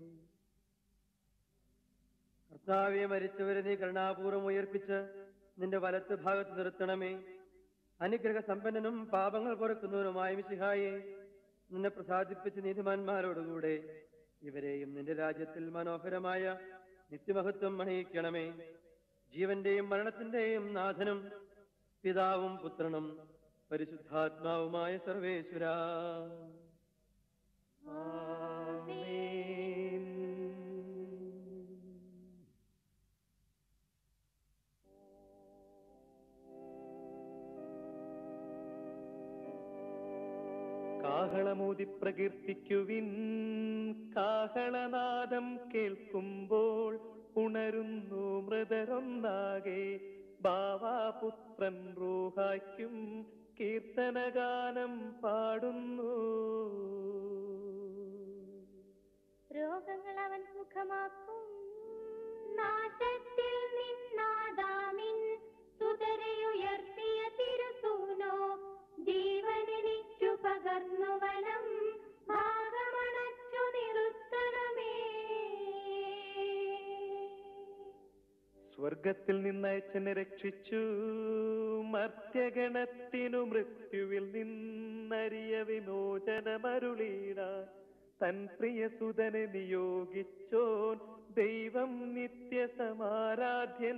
കർത്താവെ മരിച്ചവരെ നീ കരുണാപൂർവം ഉയർപ്പിച്ച് നിന്റെ വലത്ത് ഭാഗത്ത് നിർത്തണമേ അനുഗ്രഹ സമ്പന്നനും പാപങ്ങൾ പൊറുക്കുന്നവനുമായ മിശിഹായെ നിന്നെ പ്രസാദിപ്പിച്ച് നീതിമാന്മാരോടുകൂടെ ഇവരെയും നിന്റെ രാജ്യത്തിൽ മനോഹരമായ നിത്യമഹത്വം അണിയിക്കണമേ ജീവന്റെയും മരണത്തിന്റെയും നാഥനും പിതാവും പുത്രനും പരിശുദ്ധാത്മാവുമായ സർവേശ്വര കാഹളമൂതി പ്രകീർത്തിക്കുവിൻ കാഹളനാദം കേൾക്കുമ്പോൾ ഉണരുന്നു മൃതരൊന്നാകെ ബാവാപുത്രൻ റൂഹായ്ക്കും കീർത്തനഗാനം പാടുന്നു രോഗങ്ങൾ അവൻ സുഖമാക്കും നാശത്തിൽ നിന്നാദാമിൻ സുതരയുയർത്തിയ തിരുസൂനോ ജീവനെനിക്കു പകർന്നു വനം ഭാഗമണച്ചു നിർത്തണമേ സ്വർഗത്തിൽ നിന്നയച്ചനെ രക്ഷിച്ചു മർത്യഗണത്തിനു മൃത്യുവിൽ നിന്നറിയ വിമോചനമരുളീടാൻ തൻ പ്രിയസുതനെ നിയോഗിച്ചോൻ ദൈവം നിത്യസമാരാധ്യൻ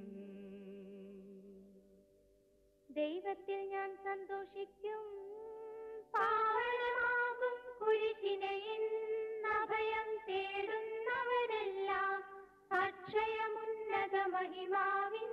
ദൈവത്തിൽ ഞാൻ സന്തോഷിക്കും പാവനമാകും കുരിശിനയിൽ അഭയം തേടുന്നവരെല്ലാം അക്ഷയമുന്നത മഹിമാവിൻ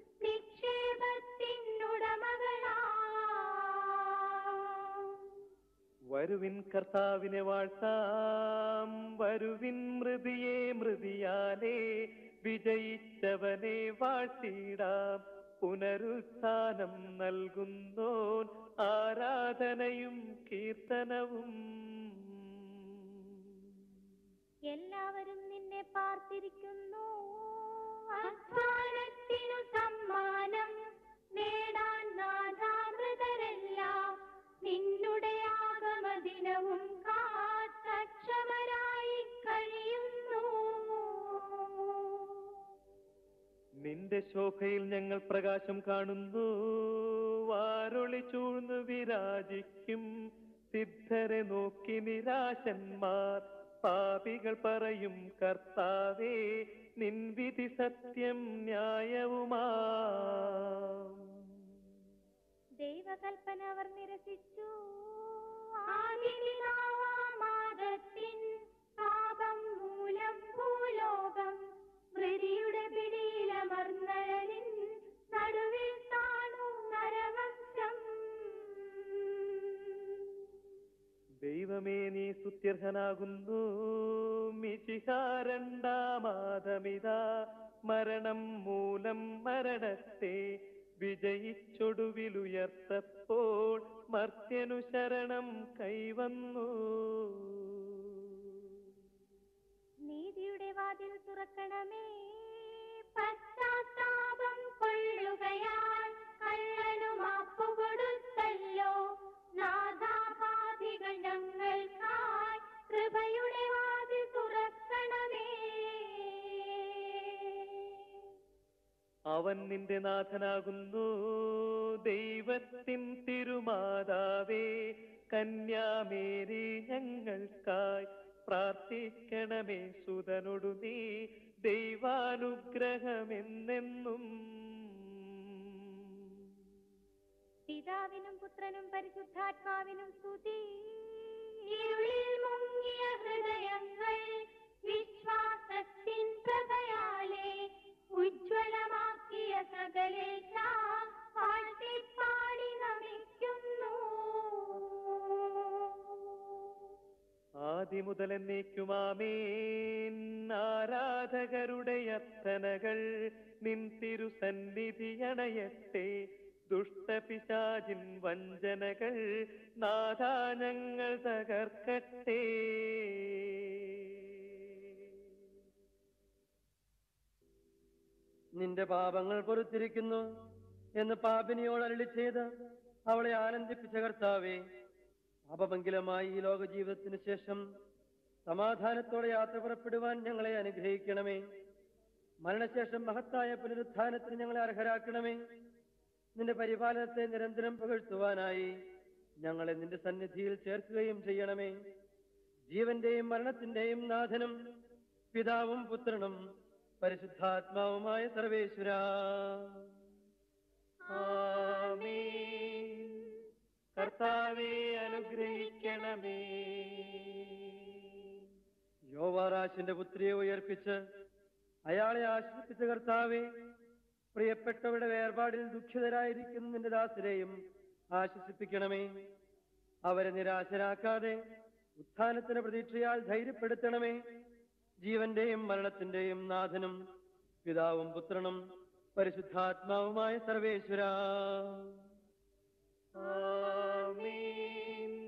നിക്ഷേപത്തിനുടമകളാ വരുവിൻ കർത്താവിനെ വാഴ്ത്താം വരുവിൻ മൃതിയെ മൃതിയാലേ വിജയിച്ചവനെ വാഴ്ത്തിടാം പുനരുത്ഥാനം നൽകുന്നോൻ ആരാധനയും കീർത്തനവും എല്ലാവരും നിന്നെ പാർത്തിരിക്കുന്നു അധ്വാനത്തിനു സമ്മാനം നേടാൻ നാഥാമൃതരെല്ലാം നിന്നുടെ ആഗമദിനവും കാത്തക്ഷമരായി കഴിയുന്നു നിന്റെ ശോഭയിൽ ഞങ്ങൾ പ്രകാശം കാണുന്നു വാരൊളി ചൂഴ്ന്നു വിരാജിക്കും സിദ്ധരെ നോക്കി നിരാശന്മാർ പാപികൾ പറയും കർത്താവേ നിൻവിധി സത്യം ന്യായവുമാ ദൈവകൽപ്പന അവർ നിരസിച്ചു ആദിപിതാവാമാദത്തിൻ പാപം മൂലം ഭൂലോകം മൃതിയുടെ പിടിയിലമർന്നലിൻ നടുവിൽ താണു നരവംശം ദൈവമേ നീ സുത്യർഹനാകുന്നു മിശിഹാരണ്ടാമാതമിതാ മരണം മൂലം മരണത്തെ വിജയിച്ചൊടുവിലുയർത്തപ്പോൾ മർത്യനു ശരണം കൈവന്നു നീതിയുടെ വാതിൽ തുറക്കണമേ പശ്ചാത്താപം കൊള്ളുകയാൽ കള്ളനു മാപ്പു കൊടുത്തല്ലോ നാഥാപാതികൾ ഞങ്ങൾക്കായി കൃപയുടെ വാതിൽ തുറക്കണമേ അവൻ നിന്റെ നാഥനാകുന്നു ദൈവത്തിൻ തിരുമാതാവേ കന്യാമേരി ഞങ്ങൾക്കായി പ്രാർത്ഥിക്കണമേ സുതനൊടു നീ ദൈവാനുഗ്രഹമെന്നെന്നും പിതാവിനും പുത്രനും പരിശുദ്ധാത്മാവിനും സ്തുതി ഇരുളിൽ മുങ്ങിയ ഹൃദയങ്ങൾ വിശ്വാസത്തിൻ പ്രഭയാലെ ഉജ്ജ്വലമാക്കിയ സകലേശ പാടി നമിക്കുന്നു ആദിമുതൽ എന്നേക്കുമാമേൻ ആരാധകരുടെ അർത്ഥനകൾ നിൻ തിരുസന്നിധിയണയട്ടെ ദുഷ്ടപിശാചിൻ വഞ്ചനകൾ നാദാനങ്ങൾ തകർക്കട്ടെ നിന്റെ പാപങ്ങൾ പൊറുത്തിരിക്കുന്നു എന്ന് പാപിനിയോട് അരളി ചെയ്ത് അവളെ ആനന്ദിപ്പിച്ച കർത്താവേ പാപമംഗലമായി ഈ ലോക ജീവിതത്തിന് ശേഷം സമാധാനത്തോടെ യാത്ര പുറപ്പെടുവാൻ ഞങ്ങളെ അനുഗ്രഹിക്കണമേ മരണശേഷം മഹത്തായ പുനരുത്ഥാനത്തിന് ഞങ്ങളെ അർഹരാക്കണമേ നിന്റെ പരിപാലനത്തെ നിരന്തരം പുകഴ്ത്തുവാനായി ഞങ്ങളെ നിന്റെ സന്നിധിയിൽ ചേർക്കുകയും ചെയ്യണമേ ജീവന്റെയും മരണത്തിന്റെയും നാഥനും പിതാവും പുത്രനും പരിശുദ്ധാത്മാവുമായ സർവേശ്വര ആമേൻ കർത്താവെ അനുഗ്രഹിക്കണമേ യോവാറാശിന്റെ പുത്രിയെ ഉയർപ്പിച്ച് അയാളെ ആശ്വസിപ്പിച്ച കർത്താവെ പ്രിയപ്പെട്ടവരുടെ വേർപാടിൽ ദുഃഖിതരായിരിക്കുന്ന നിന്റെ ദാസരെയും ആശ്വസിപ്പിക്കണമേ അവരെ നിരാശരാക്കാതെ ഉത്ഥാനത്തിന് പ്രതീക്ഷയാൽ ധൈര്യപ്പെടുത്തണമേ ജീവന്റെയും മരണത്തിന്റെയും നാഥനും പിതാവും പുത്രനും പരിശുദ്ധാത്മാവുമായ സർവേശ്വര ആമേൻ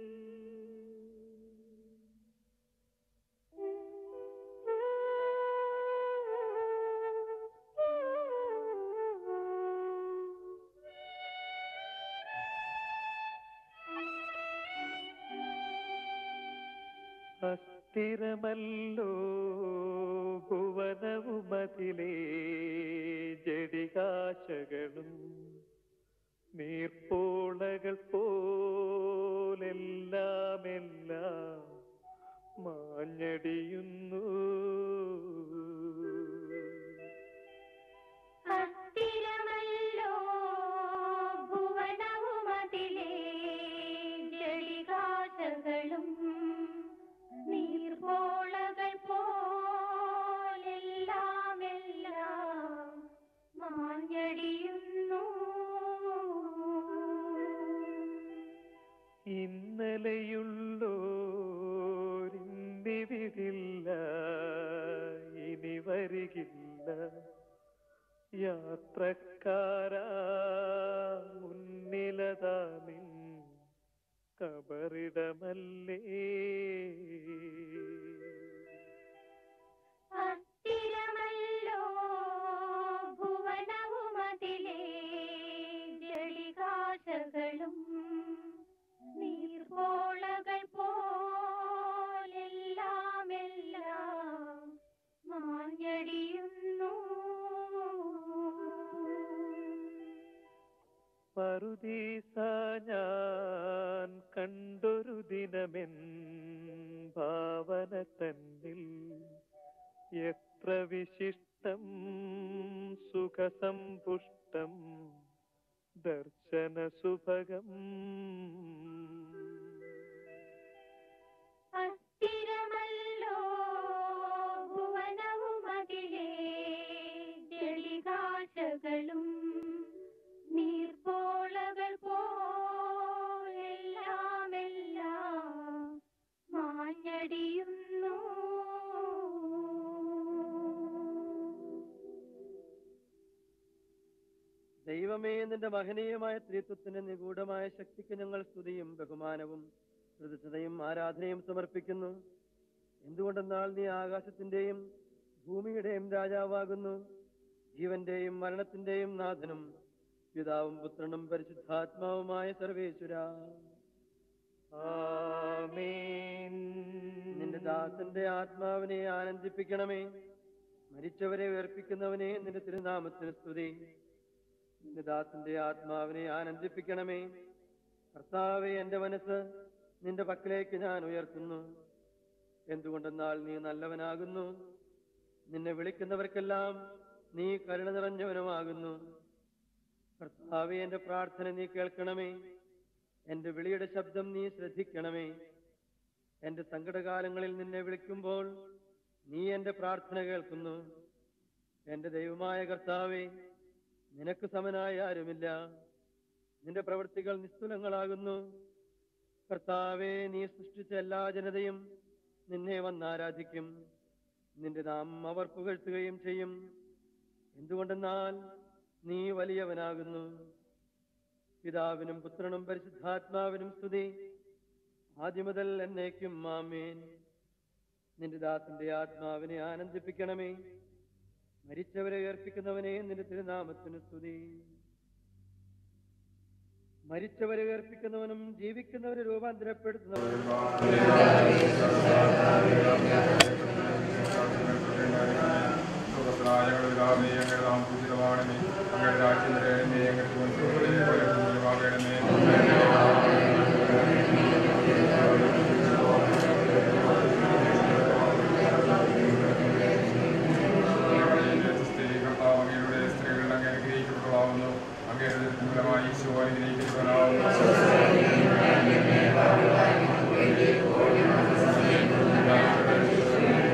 അസ്ഥിരമല്ലോ ഭുവനവുമതിലേ ജടികാശകളും നീർപ്പോളകൾ പോലെല്ലാം എല്ലാം മാഞ്ഞടിയുന്നു അസ്ഥിരമല്ലോ ഭുവനവുമതിലേ ജളികാശകളും നീർപോളകൾ പോലെല്ലാം എല്ലാം മാഞ്ഞടിയുന്നു ഇന്നലെയുള്ളോരിന്നിവിടില്ല ഇനി വരികില്ല യാത്രക്കാരാ മുന്നിലതാ നിൻ കബറിടമല്ലേ അസ്ഥിരമല്ലോ ഭുവനവുമതിലേ ജളികാശകളും നീർപോളകൾ പോലെല്ലാം എല്ലാം മാഞ്ഞടിയുന്നു പറുദീസ ഞാൻ കണ്ടൊരു ദിനമെൻ ഭാവന തന്നിൽ എത്ര വിശിഷ്ടം സുഖസമ്പുഷ്ടം ദർശന സുഭഗം അസ്ഥിരമല്ലോ ഭുവനവുമതിലേ ജളികാശകളും നീർപ്പോളകൾ പോലെല്ലാമെല്ലാം മാഞ്ഞടിയുന്നു ദൈവമേ നിന്റെ മഹനീയമായ ത്രിത്വത്തിന്റെ നിഗൂഢമായ ശക്തിക്ക് ഞങ്ങൾ സ്തുതിയും ബഹുമാനവും കൃതജ്ഞതയും ആരാധനയും സമർപ്പിക്കുന്നു എന്തുകൊണ്ടെന്നാൽ നീ ആകാശത്തിന്റെയും ഭൂമിയുടെയും രാജാവാകുന്നു ജീവന്റെയും മരണത്തിന്റെയും നാഥനും പിതാവും പുത്രനും പരിശുദ്ധാത്മാവുമായ സർവേശ്വര ആമേൻ നിന്റെ ദാസന്റെ ആത്മാവിനെ ആനന്ദിപ്പിക്കണമേ മരിച്ചവരെ ഉയർപ്പിക്കുന്നവനെ നിന്റെ തിരുനാമത്തിന് സ്തുതി നിന്റെ ദാസന്റെ ആത്മാവിനെ ആനന്ദിപ്പിക്കണമേ കർത്താവെ എന്റെ മനസ്സ് നിന്റെ പക്കലേക്ക് ഞാൻ ഉയർത്തുന്നു എന്തുകൊണ്ടെന്നാൽ നീ നല്ലവനാകുന്നു നിന്നെ വിളിക്കുന്നവർക്കെല്ലാം നീ കരുണ നിറഞ്ഞവനുമാകുന്നു കർത്താവെ എന്റെ പ്രാർത്ഥന നീ കേൾക്കണമേ എന്റെ വിളിയുടെ ശബ്ദം നീ ശ്രദ്ധിക്കണമേ എന്റെ സങ്കടകാലങ്ങളിൽ നിന്നെ വിളിക്കുമ്പോൾ നീ എന്റെ പ്രാർത്ഥന കേൾക്കുന്നു എന്റെ ദൈവമായ കർത്താവേ നിനക്ക് സമനായ ആരുമില്ല നിന്റെ പ്രവൃത്തികൾ നിസ്തുലങ്ങളാകുന്നു കർത്താവേ നീ സൃഷ്ടിച്ച എല്ലാ ജനതയും നിന്നെ വന്നാരാധിക്കും നിന്റെ നാമം അവർ പുകഴ്ത്തുകയും ചെയ്യും എന്തുകൊണ്ടെന്നാൽ നീ വലിയവനാകുന്നു പിതാവിനും പുത്രനും പരിശുദ്ധാത്മാവിനും സ്തുതി ആദ്യം മുതൽ എന്നേക്കും മാമേൻ നിന്റെ ദാസന്റെ ആത്മാവിനെ ആനന്ദിപ്പിക്കണമേ മരിച്ചവരെ ഉയർപ്പിക്കുന്നവനെ നിന്റെ തിരുനാമത്തിന് സ്തുതി മരിച്ചവരെ ഉയർപ്പിക്കുന്നവനും ജീവിക്കുന്നവരെ രൂപാന്തരപ്പെടുത്തുന്നവനും സ്ത്രീകളുടെ അങ്ങനെ അനുഗ്രഹിക്കപ്പെട്ടതാവുന്നു അങ്ങയുടെ മൂലമായി ഈശോ അനുഗ്രഹിക്കപ്പെട്ടവനാവുന്നു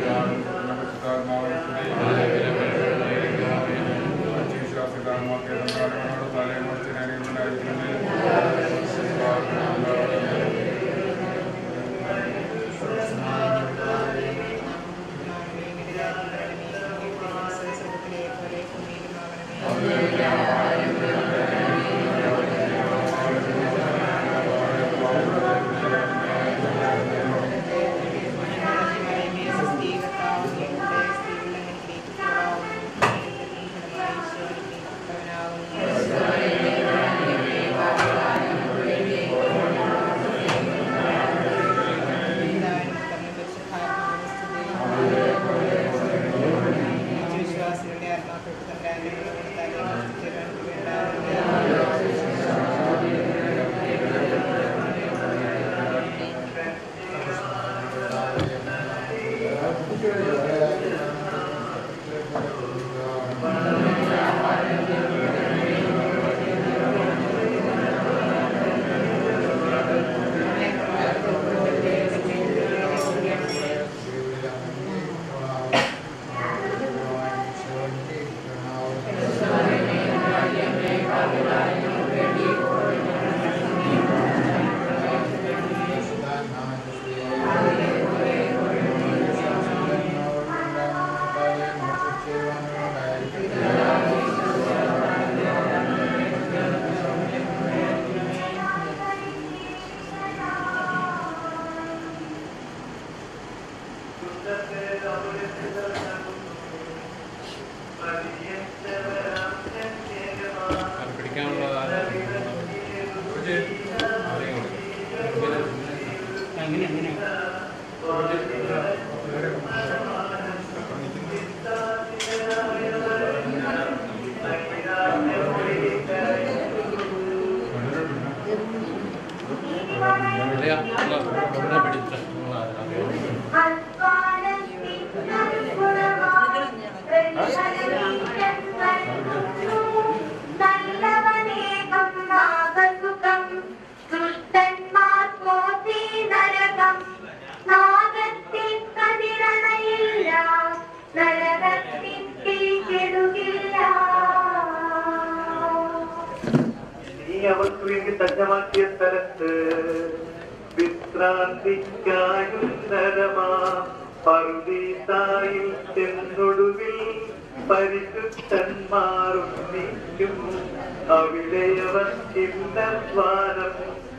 വേണ്ടി സജ്ജമാക്കിയ സ്ഥലത്ത് വിശ്രാന്തിക്കായുന്നരമാ പറുദീസായിൽ ചെന്നൊടുവിൽ പരിശുദ്ധന്മാരുന്നിക്കും അവിടെയവർ ചിന്തസ്വാനം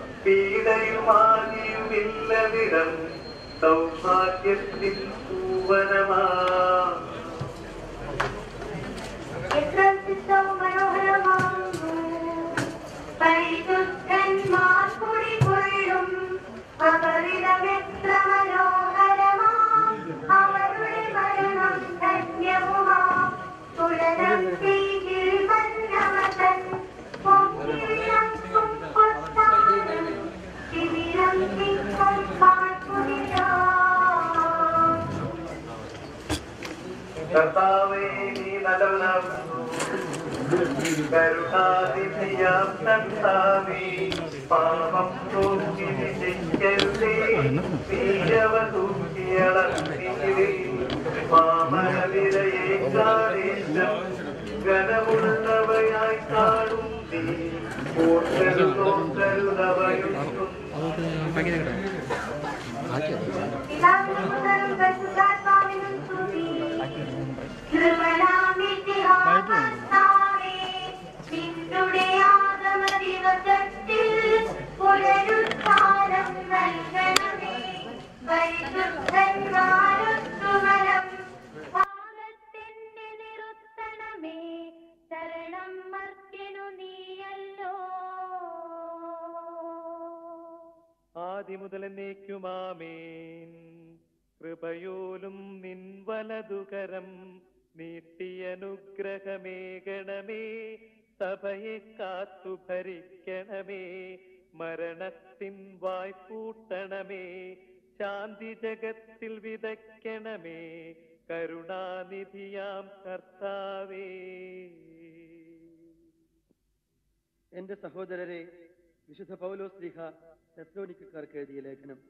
പീഡയുമാകിയുമില്ലവിടം സൗഭാഗ്യത്തിൻ പൂവനമാ എത്ര ചിത്തവും മനോഹരമാകുന്നു പരിശുദ്ധന്മാർ കുടികൊള്ളും അവരിടമെത്ര മനോഹരമാ അവരുടെ മരണം ധന്യവുമാ തുടരം തീയിൽ മന്നമതൻ പൊന്നിയം കൊട്ടാരം ശിബിരം തിങ്കൾ പാട്ടുനിലാ കർത്താവേ നീ നല്ലവനാകുന്നു കരുണാതിഥിയാം കർത്താവേ പാപം തൂക്കി വിജയിക്കരുതേ നീരവ തൂക്കിയളന്നിരിൽ മാമനവിരയെ കാദേശം ഘനമുള്ളവയായി കാണും നീ ഓർക്കരുതോ കരുതവയുന്നു പിതാവിനും പരിശുദ്ധാത്മാവിനും സ്തുതി. കൃപണാമിതിഹാസത്താവേ, നിന്നുടെ ആഗമദിവസത്തിൽ പുനരുദ്ധാനം നൽകണമേ. പരിശുദ്ധന്മാരൊത്തുവരം പാപത്തിന്റെ നിറുത്തണമേ. ശരണം മർത്യനു നീയല്ലോ ആദ്യം മുതൽ എന്നേക്കുമാമേൻ കൃപയോലും നിൻ വലതുകരം നീട്ടിയനുഗ്രഹമേകണമേ സഭയെ കാത്തു ഭരിക്കണമേ മരണത്തിൻ വായ്പൂട്ടണമേ ശാന്തി ജഗത്തിൽ വിതയ്ക്കണമേ കരുണാനിധിയാം കർത്താവേ എന്റെ സഹോദരരെ വിശുദ്ധ പൗലോസ്ലിഹ തെസ്ലോനിക്കാർക്ക് എഴുതിയ ലേഖനം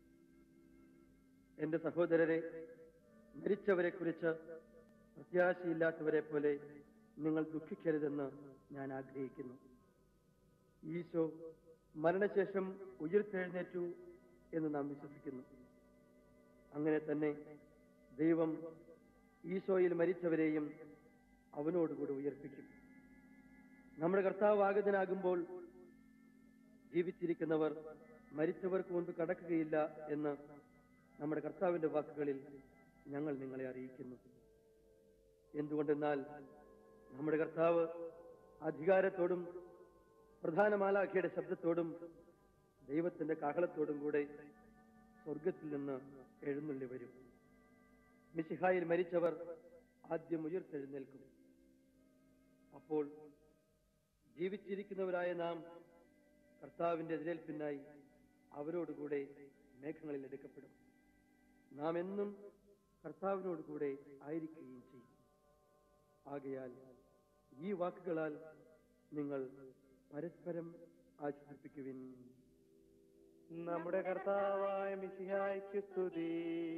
എന്റെ സഹോദരരെ മരിച്ചവരെ കുറിച്ച് പ്രത്യാശയില്ലാത്തവരെ പോലെ നിങ്ങൾ ദുഃഖിക്കരുതെന്ന് ഞാൻ ആഗ്രഹിക്കുന്നു ഈശോ മരണശേഷം ഉയർത്തെഴുന്നേറ്റു എന്ന് നാം വിശ്വസിക്കുന്നു അങ്ങനെ തന്നെ ദൈവം ഈശോയിൽ മരിച്ചവരെയും അവനോടുകൂടി ഉയർപ്പിക്കും നമ്മുടെ കർത്താവ് ആഗതനാകുമ്പോൾ ജീവിച്ചിരിക്കുന്നവർ മരിച്ചവർക്ക് മുൻപ് കടക്കുകയില്ല എന്ന് നമ്മുടെ കർത്താവിന്റെ വാക്കുകളിൽ ഞങ്ങൾ നിങ്ങളെ അറിയിക്കുന്നു എന്തുകൊണ്ടെന്നാൽ നമ്മുടെ കർത്താവ് അധികാരത്തോടും പ്രധാന മാലാഖിയുടെ ശബ്ദത്തോടും ദൈവത്തിന്റെ കാഹളത്തോടും കൂടെ സ്വർഗത്തിൽ നിന്ന് എഴുന്നള്ളി വരും മിശിഹായിൽ മരിച്ചവർ ആദ്യം ഉയർത്തെഴുന്നേൽക്കും അപ്പോൾ ജീവിച്ചിരിക്കുന്നവരായ നാം കർത്താവിന്റെ എതിരേൽപ്പിനായി അവരോടുകൂടെ മേഘങ്ങളിൽ എടുക്കപ്പെടും നാം എന്നും കർത്താവിനോട് കൂടെ ആയിരിക്കുകയും ചെയ്യും ആകയാൽ ഈ വാക്കുകളാൽ നിങ്ങൾ പരസ്പരം ആശ്വസിപ്പിക്കുവിൻ നമ്മുടെ കർത്താവായ മിശിഹായ്ക്ക് സ്തുതി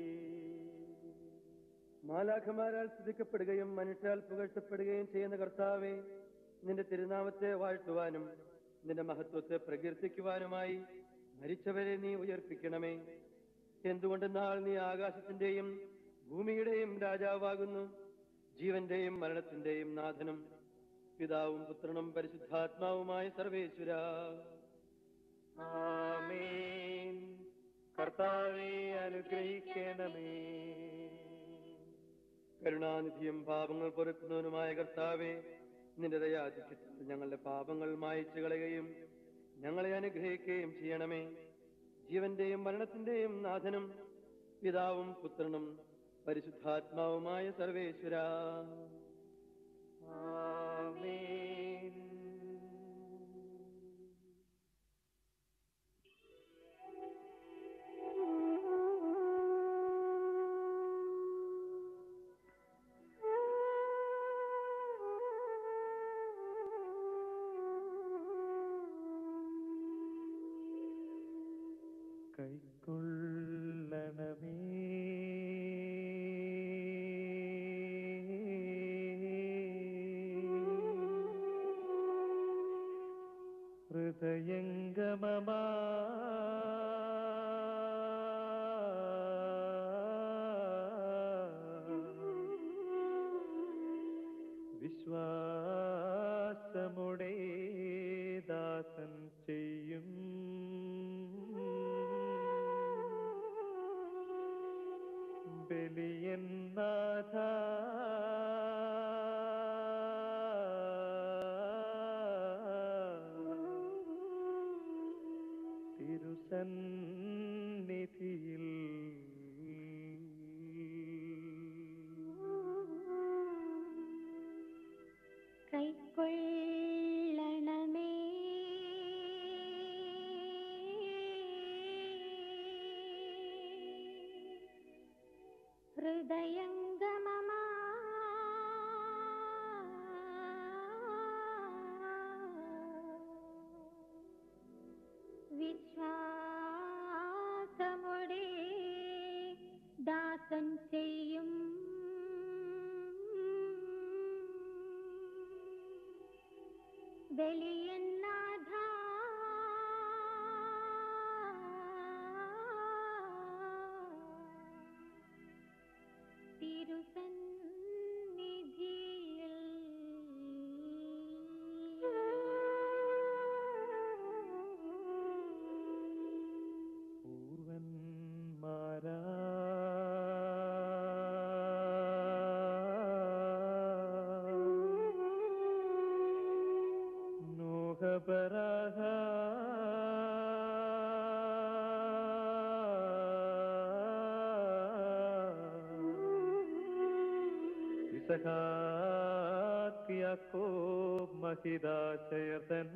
മാലാഖമാരാൽ സ്തുതിക്കപ്പെടുകയും മനുഷ്യാൽ പുകഴ്ത്തപ്പെടുകയും ചെയ്യുന്ന കർത്താവെ നിന്റെ തിരുനാമത്തെ വാഴ്ത്തുവാനും നിന്റെ മഹത്വത്തെ പ്രകീർത്തിക്കുവാനുമായി മരിച്ചവരെ നീ ഉയർപ്പിക്കണമേ എന്തുകൊണ്ടെന്നാൽ നീ ആകാശത്തിന്റെയും ഭൂമിയുടെയും രാജാവാകുന്നു ജീവന്റെയും മരണത്തിന്റെയും നാഥനും പിതാവും പുത്രനും പരിശുദ്ധാത്മാവുമായ സർവേശ്വര ആമേൻ കർത്താവെ അനുഗ്രഹിക്കണമേ കരുണാനിധിയും പാപങ്ങൾ പൊറുക്കുന്നവനുമായ കർത്താവെ നിന്റെ ദയാധിക്യത്തിൽ ഞങ്ങളുടെ പാപങ്ങൾ മായച്ചു കളയുകയും ഞങ്ങളെ അനുഗ്രഹിക്കുകയും ചെയ്യണമേ ജീവന്റെയും മരണത്തിന്റെയും നാഥനും പിതാവും പുത്രനും പരിശുദ്ധാത്മാവുമായ സർവേശ്വര ആമേൻ കൈക്കൊള്ളണമേ ഹൃദയംഗമമാ വിശ്വാസമുടെ ദാസൻ ചെയ്യും ബലിയൻ നാഥ തിരുസന്നിധിയിൽ കൈക്കൊള്ളണമേ ഹൃദയംഗമമാ വിശ്വാസമുടെ ദാസൻ ചെയ്യും ബലിയന്നാഥ തിരുസന്നിധിയിൽ പൂർവന്മാരാ നോഹപരാഹ ഇസഹാക്കിയാക്കോ മഹിതാശയതൻ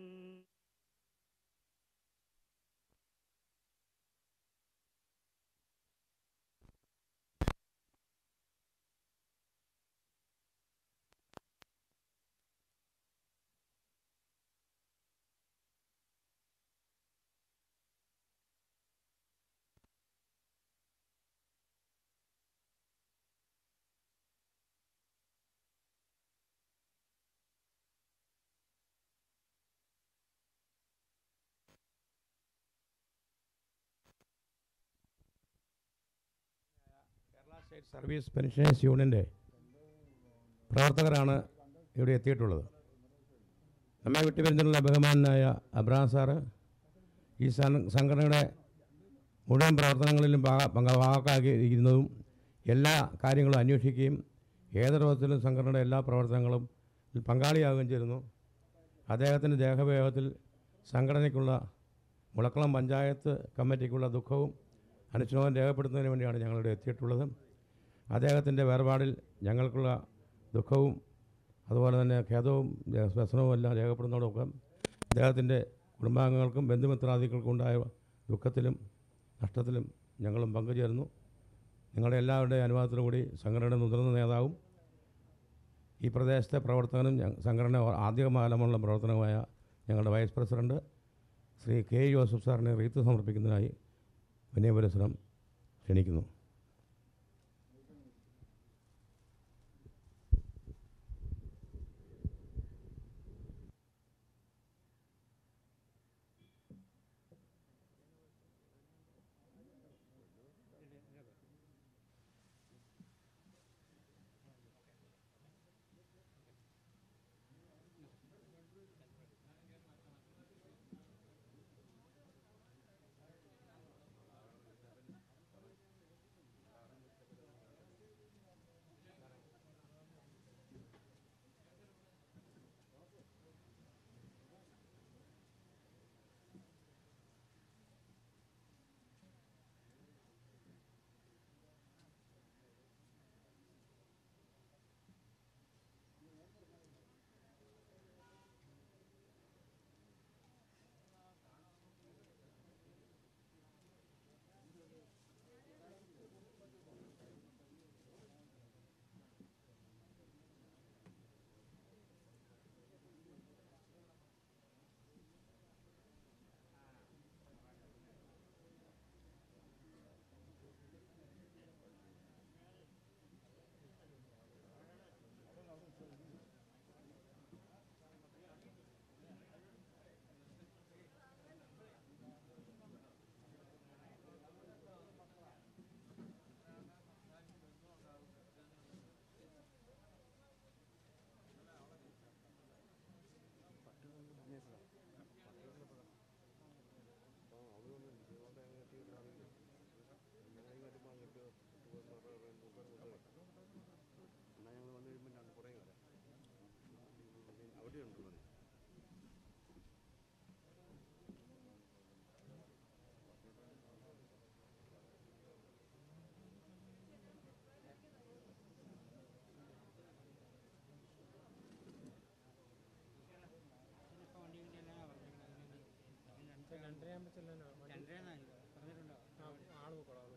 കേരള സ്റ്റേറ്റ് സർവീസ് പെൻഷനേഴ്സ് യൂണിയൻ്റെ പ്രവർത്തകരാണ് ഇവിടെ എത്തിയിട്ടുള്ളത് നമ്മെ വിട്ടുപിരിഞ്ഞിട്ടുള്ള ബഹുമാനായ അബ്രഹാം സാറ് ഈ സം- സംഘടനയുടെ മുഴുവൻ പ്രവർത്തനങ്ങളിലും ഭാഗ- പങ്ക ഭാഗമാക്കിയിരിക്കുന്നതും എല്ലാ കാര്യങ്ങളും അന്വേഷിക്കുകയും ഏതൊരു വിധത്തിലും സംഘടനയുടെ എല്ലാ പ്രവർത്തനങ്ങളും പങ്കാളിയാവുകയും ചെയ്യുന്നു അദ്ദേഹത്തിൻ്റെ ദേഹവേഗത്തിൽ സംഘടനയ്ക്കുള്ള മുളക്കുളം പഞ്ചായത്ത് കമ്മിറ്റിക്കുള്ള ദുഃഖവും അനുശോചനം രേഖപ്പെടുത്തുന്നതിന് വേണ്ടിയാണ് ഞങ്ങളിവിടെ എത്തിയിട്ടുള്ളത് അദ്ദേഹത്തിൻ്റെ വേർപാടിൽ ഞങ്ങൾക്കുള്ള ദുഃഖവും അതുപോലെ തന്നെ ഖേദവും ജ- വ്യസനവും എല്ലാം രേഖപ്പെടുന്നതോടൊപ്പം അദ്ദേഹത്തിൻ്റെ കുടുംബാംഗങ്ങൾക്കും ബന്ധുമിത്രാദികൾക്കും ഉണ്ടായ ദുഃഖത്തിലും നഷ്ടത്തിലും ഞങ്ങളും പങ്കുചേരുന്നു നിങ്ങളുടെ എല്ലാവരുടെയും അനുവാദത്തിനു കൂടി സംഘടനയുടെ മുതിർന്ന നേതാവും ഈ പ്രദേശത്തെ പ്രവർത്തകനും ഞ- സംഘടന ആദ്യകാലമുള്ള പ്രവർത്തനവുമായ ഞങ്ങളുടെ vice president Shri K Joseph സാറിനെ റീത്ത് സമർപ്പിക്കുന്നതിനായി വിനയപുരസരം ക്ഷണിക്കുന്നു രണ്ടരയാകുമ്പോൾ ചെല്ലാനോ ആള് പോക്കോളാം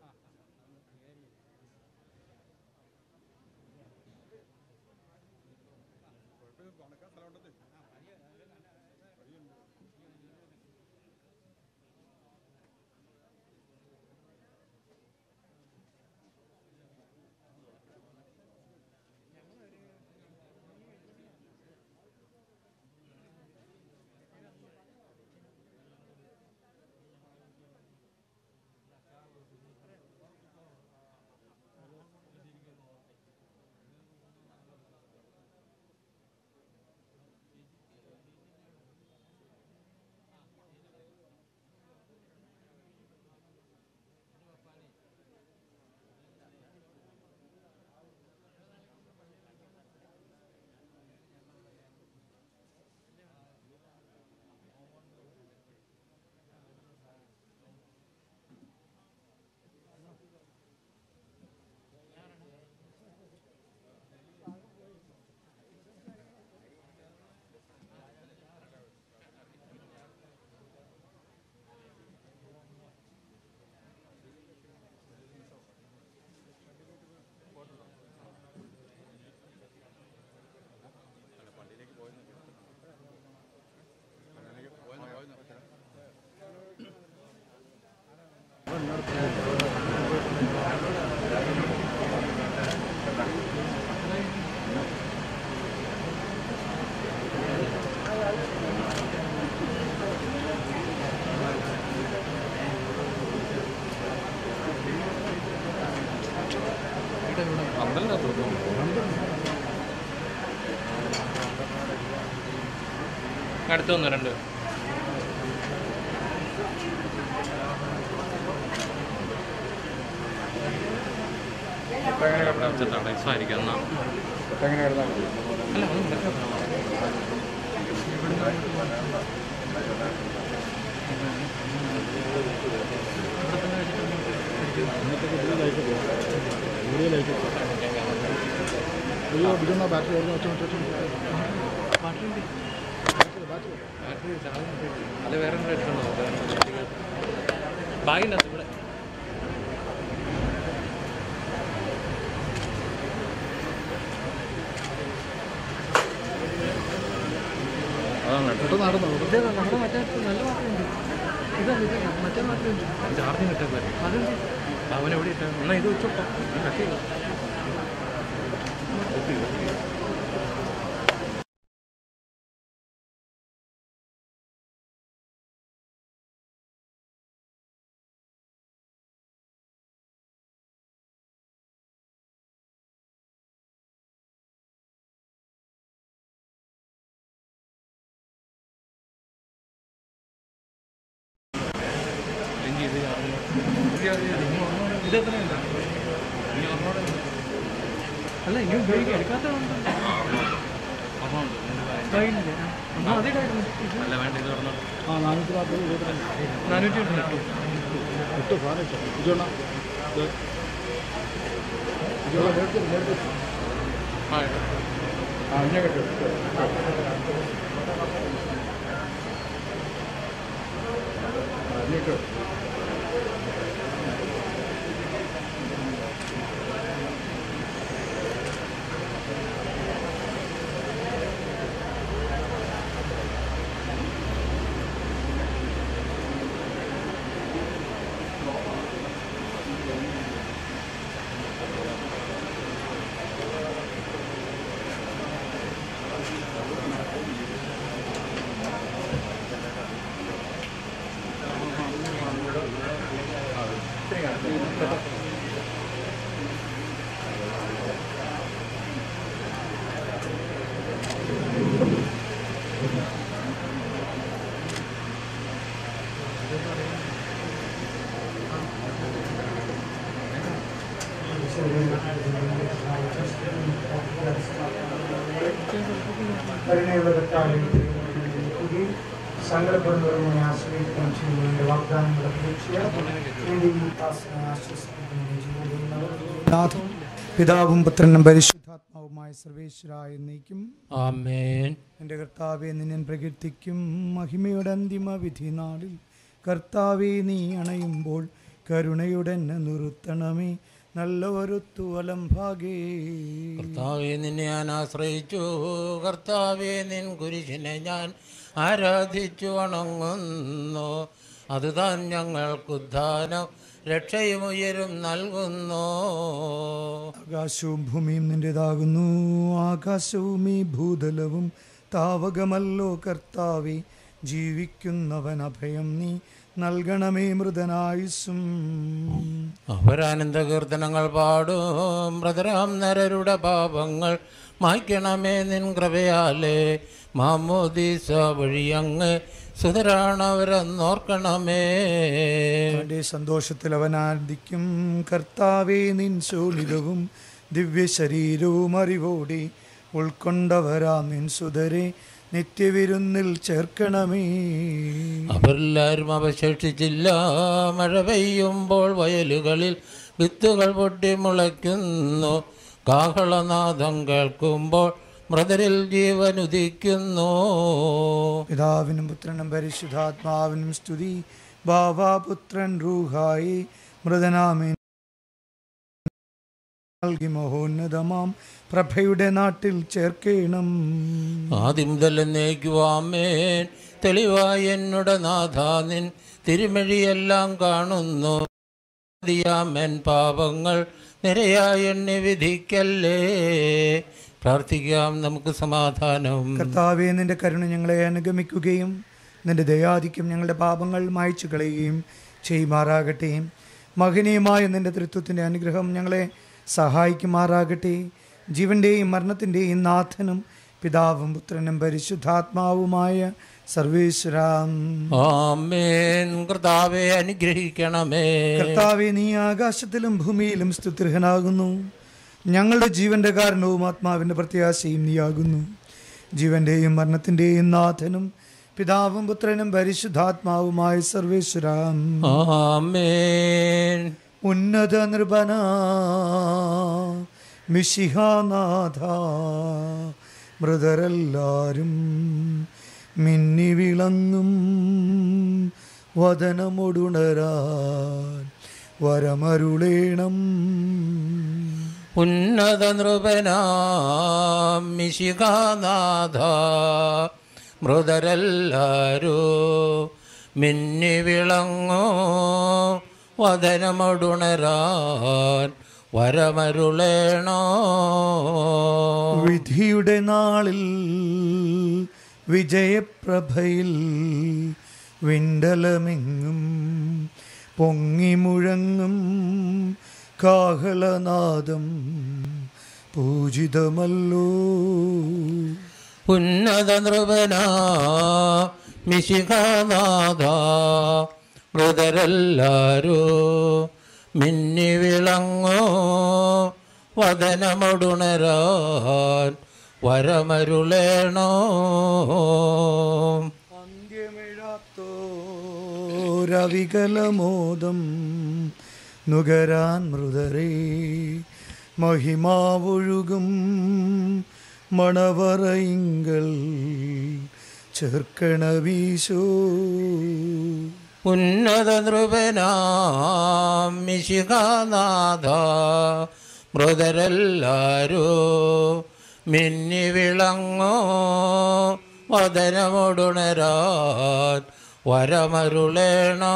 അടുത്ത് വന്നു രണ്ട് തടസ്സമായിരിക്കും എന്നാ അല്ല ഒന്നും അയ്യോ ഇടുന്ന ബാറ്ററി വരുന്ന ഒറ്റ ഒറ്റ അത് വേറെ എടുക്കണോ ബാഗിനകത്ത് ഇവിടെ അതാണ് പെട്ടെന്ന് നടന്നോ ഇത് നമ്മുടെ മറ്റേ നല്ല മാത്രമുണ്ട് ഇതാ ഇത് മറ്റേ മാത്രമുണ്ട് ചാർജിങ് ഇട്ടത് അതെന്ത് അവൻ എവിടെ ഇട്ട എന്നാ ഇത് വെച്ചോട്ടോ കട്ട് ചെയ്തു എങ്കിൽ ഇത് ഇത് എത്രയുണ്ട് ഇനി ഒന്നോടെ അല്ല ഇനി ഉപയോഗിക്കാൻ എടുക്കാത്തതുണ്ട് അല്ല വേണ്ട ഇത് പറഞ്ഞോ ആ നാനൂറ്റി നാൽപ്പത് ഇരുപത്തിരണ്ട് നാനൂറ്റി എട്ട് എട്ട് സാധനം ഇട്ടോ ഇജോണ ഇജോണ മേടിച്ചു മേടിച്ചു ആ ആ ഇങ്ങനെ കേട്ടോ ആ ഇനി കേട്ടോ ആ കരുണയുള്ള കർത്താവിനെ നിൽക്കുകയും സങ്കടപ്പെടുന്നവരെ ആശ്രയിക്കുകയും ചെയ്യുന്നതിന്റെ വാഗ്ദാനങ്ങളുടെ പ്രതീക്ഷ വേണ്ടി ഈ ദാസനെ ആശ്വസിപ്പിക്കുന്നതിന് ജീവിതം നാഥം പിതാവും പുത്രനും പരിശുദ്ധാത്മാവുമായ സർവേശ്വരായ എന്നേക്കും ആമേൻ എൻ്റെ കർത്താവെ നിന്നെ പ്രകീർത്തിക്കും മഹിമയുടെ അന്തിമ വിധി നാളിൽ കർത്താവെ നീ അണയുമ്പോൾ കരുണയുടെ എന്നെ നിർത്തണമേ നല്ലവരുത്തു വലം ഭാഗേ കർത്താവെ നിന്നെ ഞാൻ ആശ്രയിച്ചു കർത്താവെ നിൻ കുരിശിനെ ഞാൻ ആരാധിച്ചു വണങ്ങുന്നു അതുതാൻ ഞങ്ങൾക്ക് ഉദ്ധാനം രക്ഷയും ഉയരും നൽകുന്നു ആകാശവും ഭൂമിയും നിൻ്റെതാകുന്നു ആകാശവും ഈ ഭൂതലവും താവകമല്ലോ കർത്താവെ ജീവിക്കുന്നവൻ അഭയം നീ നൽകണമേ മൃതനായുസ്സും അവരാനന്ദ കീർത്തനങ്ങൾ പാടും ബ്രദരാം നരരുടെ പാപങ്ങൾ മായ്ക്കണമേ നിൻ കൃപയാലേ മാമോദീസ വഴിയങ്ങ് സുതരാണവരെന്നോർക്കണമേ അവന്റെ സന്തോഷത്തിൽ അവൻ ആനന്ദിക്കും കർത്താവേ നിൻ ശോണിതവും ദിവ്യ ശരീരവും അറിവോടെ ഉൾക്കൊണ്ടവരാ നിൻ സുതരെ നിത്യവിരുന്നിൽ ചേർക്കണമേ അവരെല്ലാവരും അവശേഷിച്ചില്ല മഴ പെയ്യുമ്പോൾ വയലുകളിൽ വിത്തുകൾ പൊട്ടി മുളയ്ക്കുന്നു കാഹളനാദം കേൾക്കുമ്പോൾ മൃതരിൽ ജീവൻ ഉദിക്കുന്നു പിതാവിനും പുത്രനും പരിശുദ്ധാത്മാവിനും സ്തുതി ബാവാപുത്രൻ റൂഹായി മൃതനാമേ നൽകി മഹോന്നതമാം പ്രഭയുടെ നാട്ടിൽ ചേർക്കേണം ആദ്യം മുതൽ എന്നേക്കുവാമേൻ തെളിവായി എന്നുടെ നാഥാനിൻ തിരുമഴിയെല്ലാം കാണുന്നു ദിയാമൻ പാപങ്ങൾ നിരയായി എണ്ണി വിധിക്കല്ലേ പ്രാർത്ഥിക്കാം നമുക്ക് സമാധാനം കർത്താവെ നിന്റെ കരുണ ഞങ്ങളെ അനുഗമിക്കുകയും നിന്റെ ദയാധിക്യം ഞങ്ങളുടെ പാപങ്ങൾ മായ്ച്ചു കളയുകയും ചെയ്യുമാറാകട്ടെ മഹനീയമായ നിന്റെ തൃത്വത്തിൻ്റെ അനുഗ്രഹം ഞങ്ങളെ സഹായിക്കുമാറാകട്ടെ ജീവന്റെയും മരണത്തിൻ്റെയും നാഥനും പിതാവും പുത്രനും പരിശുദ്ധാത്മാവുമായ സർവേശ്വരാം ആമേൻ കർത്താവെ അനുഗ്രഹിക്കണമേ കർത്താവെ നീ ആകാശത്തിലും ഭൂമിയിലും സ്തുത്യർഹനാകുന്നു ഞങ്ങളുടെ ജീവന്റെ കാരണവും ആത്മാവിന്റെ പ്രത്യാശയും നീയാകുന്നു ജീവന്റെയും മരണത്തിന്റെയും നാഥനും പിതാവും പുത്രനും പരിശുദ്ധാത്മാവുമായ സർവേശ്വരാം ആമേൻ ഉന്നത നൃപന മിശിഹാനാഥ മൃതരെല്ലാരും മിന്നി വിളങ്ങും വദനമൊടുണരാൻ വരമരുളേണം ഉന്നത നൃപനാം മിശികാനാഥ മൃതരെല്ലാരോ മിന്നി വിളങ്ങോ വദനമൊടുണരാൻ വരമരുളേണോ വിധിയുടെ നാളിൽ വിജയപ്രഭയിൽ വിണ്ടലമെങ്ങും പൊങ്ങി മുഴങ്ങും കാഹളനാദം പൂജിതമല്ലോ ഉന്നത നൃപന മിശികാനാഥ മൃതരെല്ലാരോ മിന്നി വിളങ്ങോ വദനമൊടുണരാൻ വരമരുളേണോ രവികലമോദം നുകരാൻ മൃതരേ മഹിമാവൊഴുകും മണവറയിങ്കൽ ചേർക്കണവീശോ ഉന്നത നൃപനാം മിശികാനാഥ മൃതരെല്ലാരോ മിന്നി വിളങ്ങോ വദനമൊടുണരാൻ വരമരുളേണോ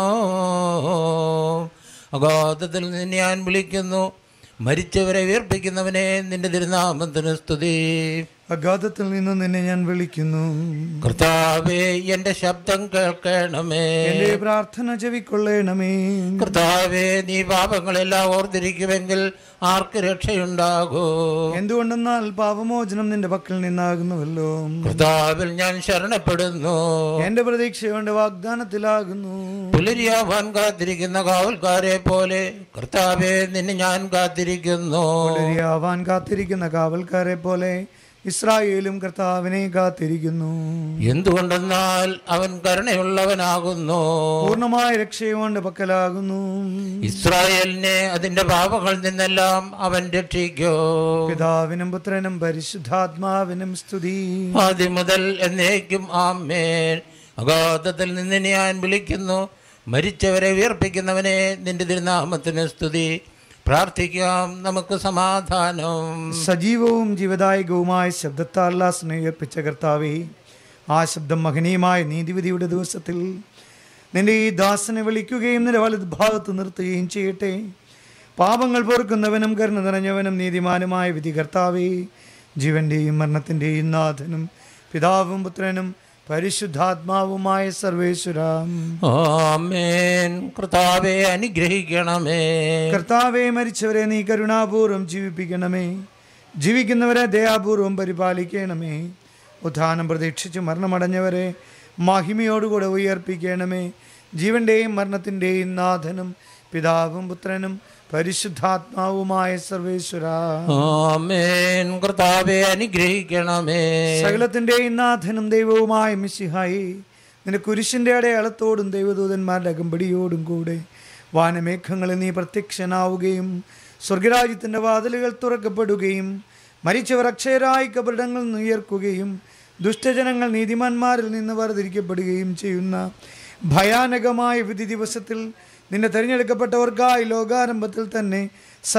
അഗാധത്തിൽ നിന്ന് ഞാൻ വിളിക്കുന്നു മരിച്ചവരെ ഉയർപ്പിക്കുന്നവനെ നിന്റെ തിരുനാമത്തിന് സ്തുതി അഗാധത്തിൽ നിന്ന് നിന്നെ ഞാൻ വിളിക്കുന്നു കർത്താവേ എന്റെ ശബ്ദം കേൾക്കണമേ എന്റെ പ്രാർത്ഥന ചെവിക്കൊള്ളേണമേ കർത്താവേ നീ പാപങ്ങളെല്ലാം ഓർത്തിരിക്കുമെങ്കിൽ ആർക്ക് രക്ഷയുണ്ടാകൂ എന്തുകൊണ്ടെന്നാൽ പാപമോചനം നിന്റെ പക്കൽ നിന്നാകുന്നുവല്ലോ കർത്താവിൽ ഞാൻ ശരണപ്പെടുന്നു എന്റെ പ്രതീക്ഷയുടെ വാഗ്ദാനത്തിലാകുന്നു പുലരിയാവാൻ കാത്തിരിക്കുന്ന കാവൽക്കാരെ പോലെ കർത്താവെ നിന്നെ ഞാൻ കാത്തിരിക്കുന്നു ആവാൻ കാത്തിരിക്കുന്ന കാവൽക്കാരെ പോലെ ഇസ്രായേലും കർത്താവിനെ കാത്തിരിക്കുന്നു എന്തുകൊണ്ടെന്നാൽ അവൻ കരുണയുള്ളവനാകുന്നു പൂർണ്ണമായ രക്ഷയുകൊണ്ട് പക്കലാകുന്നു ഇസ്രായേലിനെ അതിന്റെ പാപങ്ങളിൽ നിന്നെല്ലാം അവൻ രക്ഷിക്കൂ പിതാവിനും പുത്രനും പരിശുദ്ധാത്മാവിനും സ്തുതി ആദ്യം മുതൽ എന്നേക്കും ആമേൻ അഗാധത്തിൽ നിന്ന് ഞാൻ വിളിക്കുന്നു മരിച്ചവരെ ഉയർപ്പിക്കുന്നവനെ നിന്റെ തിരുനാമത്തിന് സ്തുതി പ്രാർത്ഥിക്കാം നമുക്ക് സമാധാനം സജീവവും ജീവദായകവുമായ ശബ്ദത്താൽ സ്നേഹിപ്പിച്ച കർത്താവേ ആ ശബ്ദം മഹനീയമായ നീതിവിധിയുടെ ദിവസത്തിൽ നിന്റെ ഈ ദാസനെ വിളിക്കുകയും നിന്റെ വലത് ഭാഗത്ത് നിർത്തുകയും ചെയ്യട്ടെ പാപങ്ങൾ പൊറുക്കുന്നവനും കരുണ നിറഞ്ഞവനും നീതിമാനുമായ വിധി കർത്താവേ ജീവന്റെയും മരണത്തിൻ്റെയും നാഥനും പിതാവും പുത്രനും പരിശുദ്ധാത്മാവുമായ സർവേശ്വരാം ആമേൻ കർത്താവെ അനുഗ്രഹിക്കണമേ കർത്താവെ മരിച്ചവരെ നീ കരുണാപൂർവം ജീവിപ്പിക്കണമേ ജീവിക്കുന്നവരെ ദയാപൂർവം പരിപാലിക്കണമേ ഉത്ഥാനം പ്രതീക്ഷിച്ച് മരണമടഞ്ഞവരെ മഹിമയോടുകൂടെ ഉയർപ്പിക്കണമേ ജീവന്റെയും മരണത്തിൻ്റെയും നാഥനും പിതാവും പുത്രനും പരിശുദ്ധാത്മാവുമായ സർവേശ്വര ആമേൻ കർത്താവെ അനുഗ്രഹിക്കണമേ സകലത്തിൻ്റെയും നാഥനും ദൈവവുമായ മിശിഹായി നിന്റെ കുരിശിൻ്റെ അടയാളത്തോടും ദൈവദൂതന്മാരുടെ അകമ്പടിയോടും കൂടെ വാനമേഘങ്ങളിൽ നീ പ്രത്യക്ഷനാവുകയും സ്വർഗരാജ്യത്തിൻ്റെ വാതിലുകൾ തുറക്കപ്പെടുകയും മരിച്ചവർ അക്ഷയരായി കബറിടങ്ങളിൽ നിന്ന് ഉയർക്കുകയും ദുഷ്ടജനങ്ങൾ നീതിമാന്മാരിൽ നിന്ന് വേർതിരിക്കപ്പെടുകയും ചെയ്യുന്ന ഭയാനകമായ വിധി ദിവസത്തിൽ നിന്റെ തിരഞ്ഞെടുക്കപ്പെട്ടവർക്കായി ലോകാരംഭത്തിൽ തന്നെ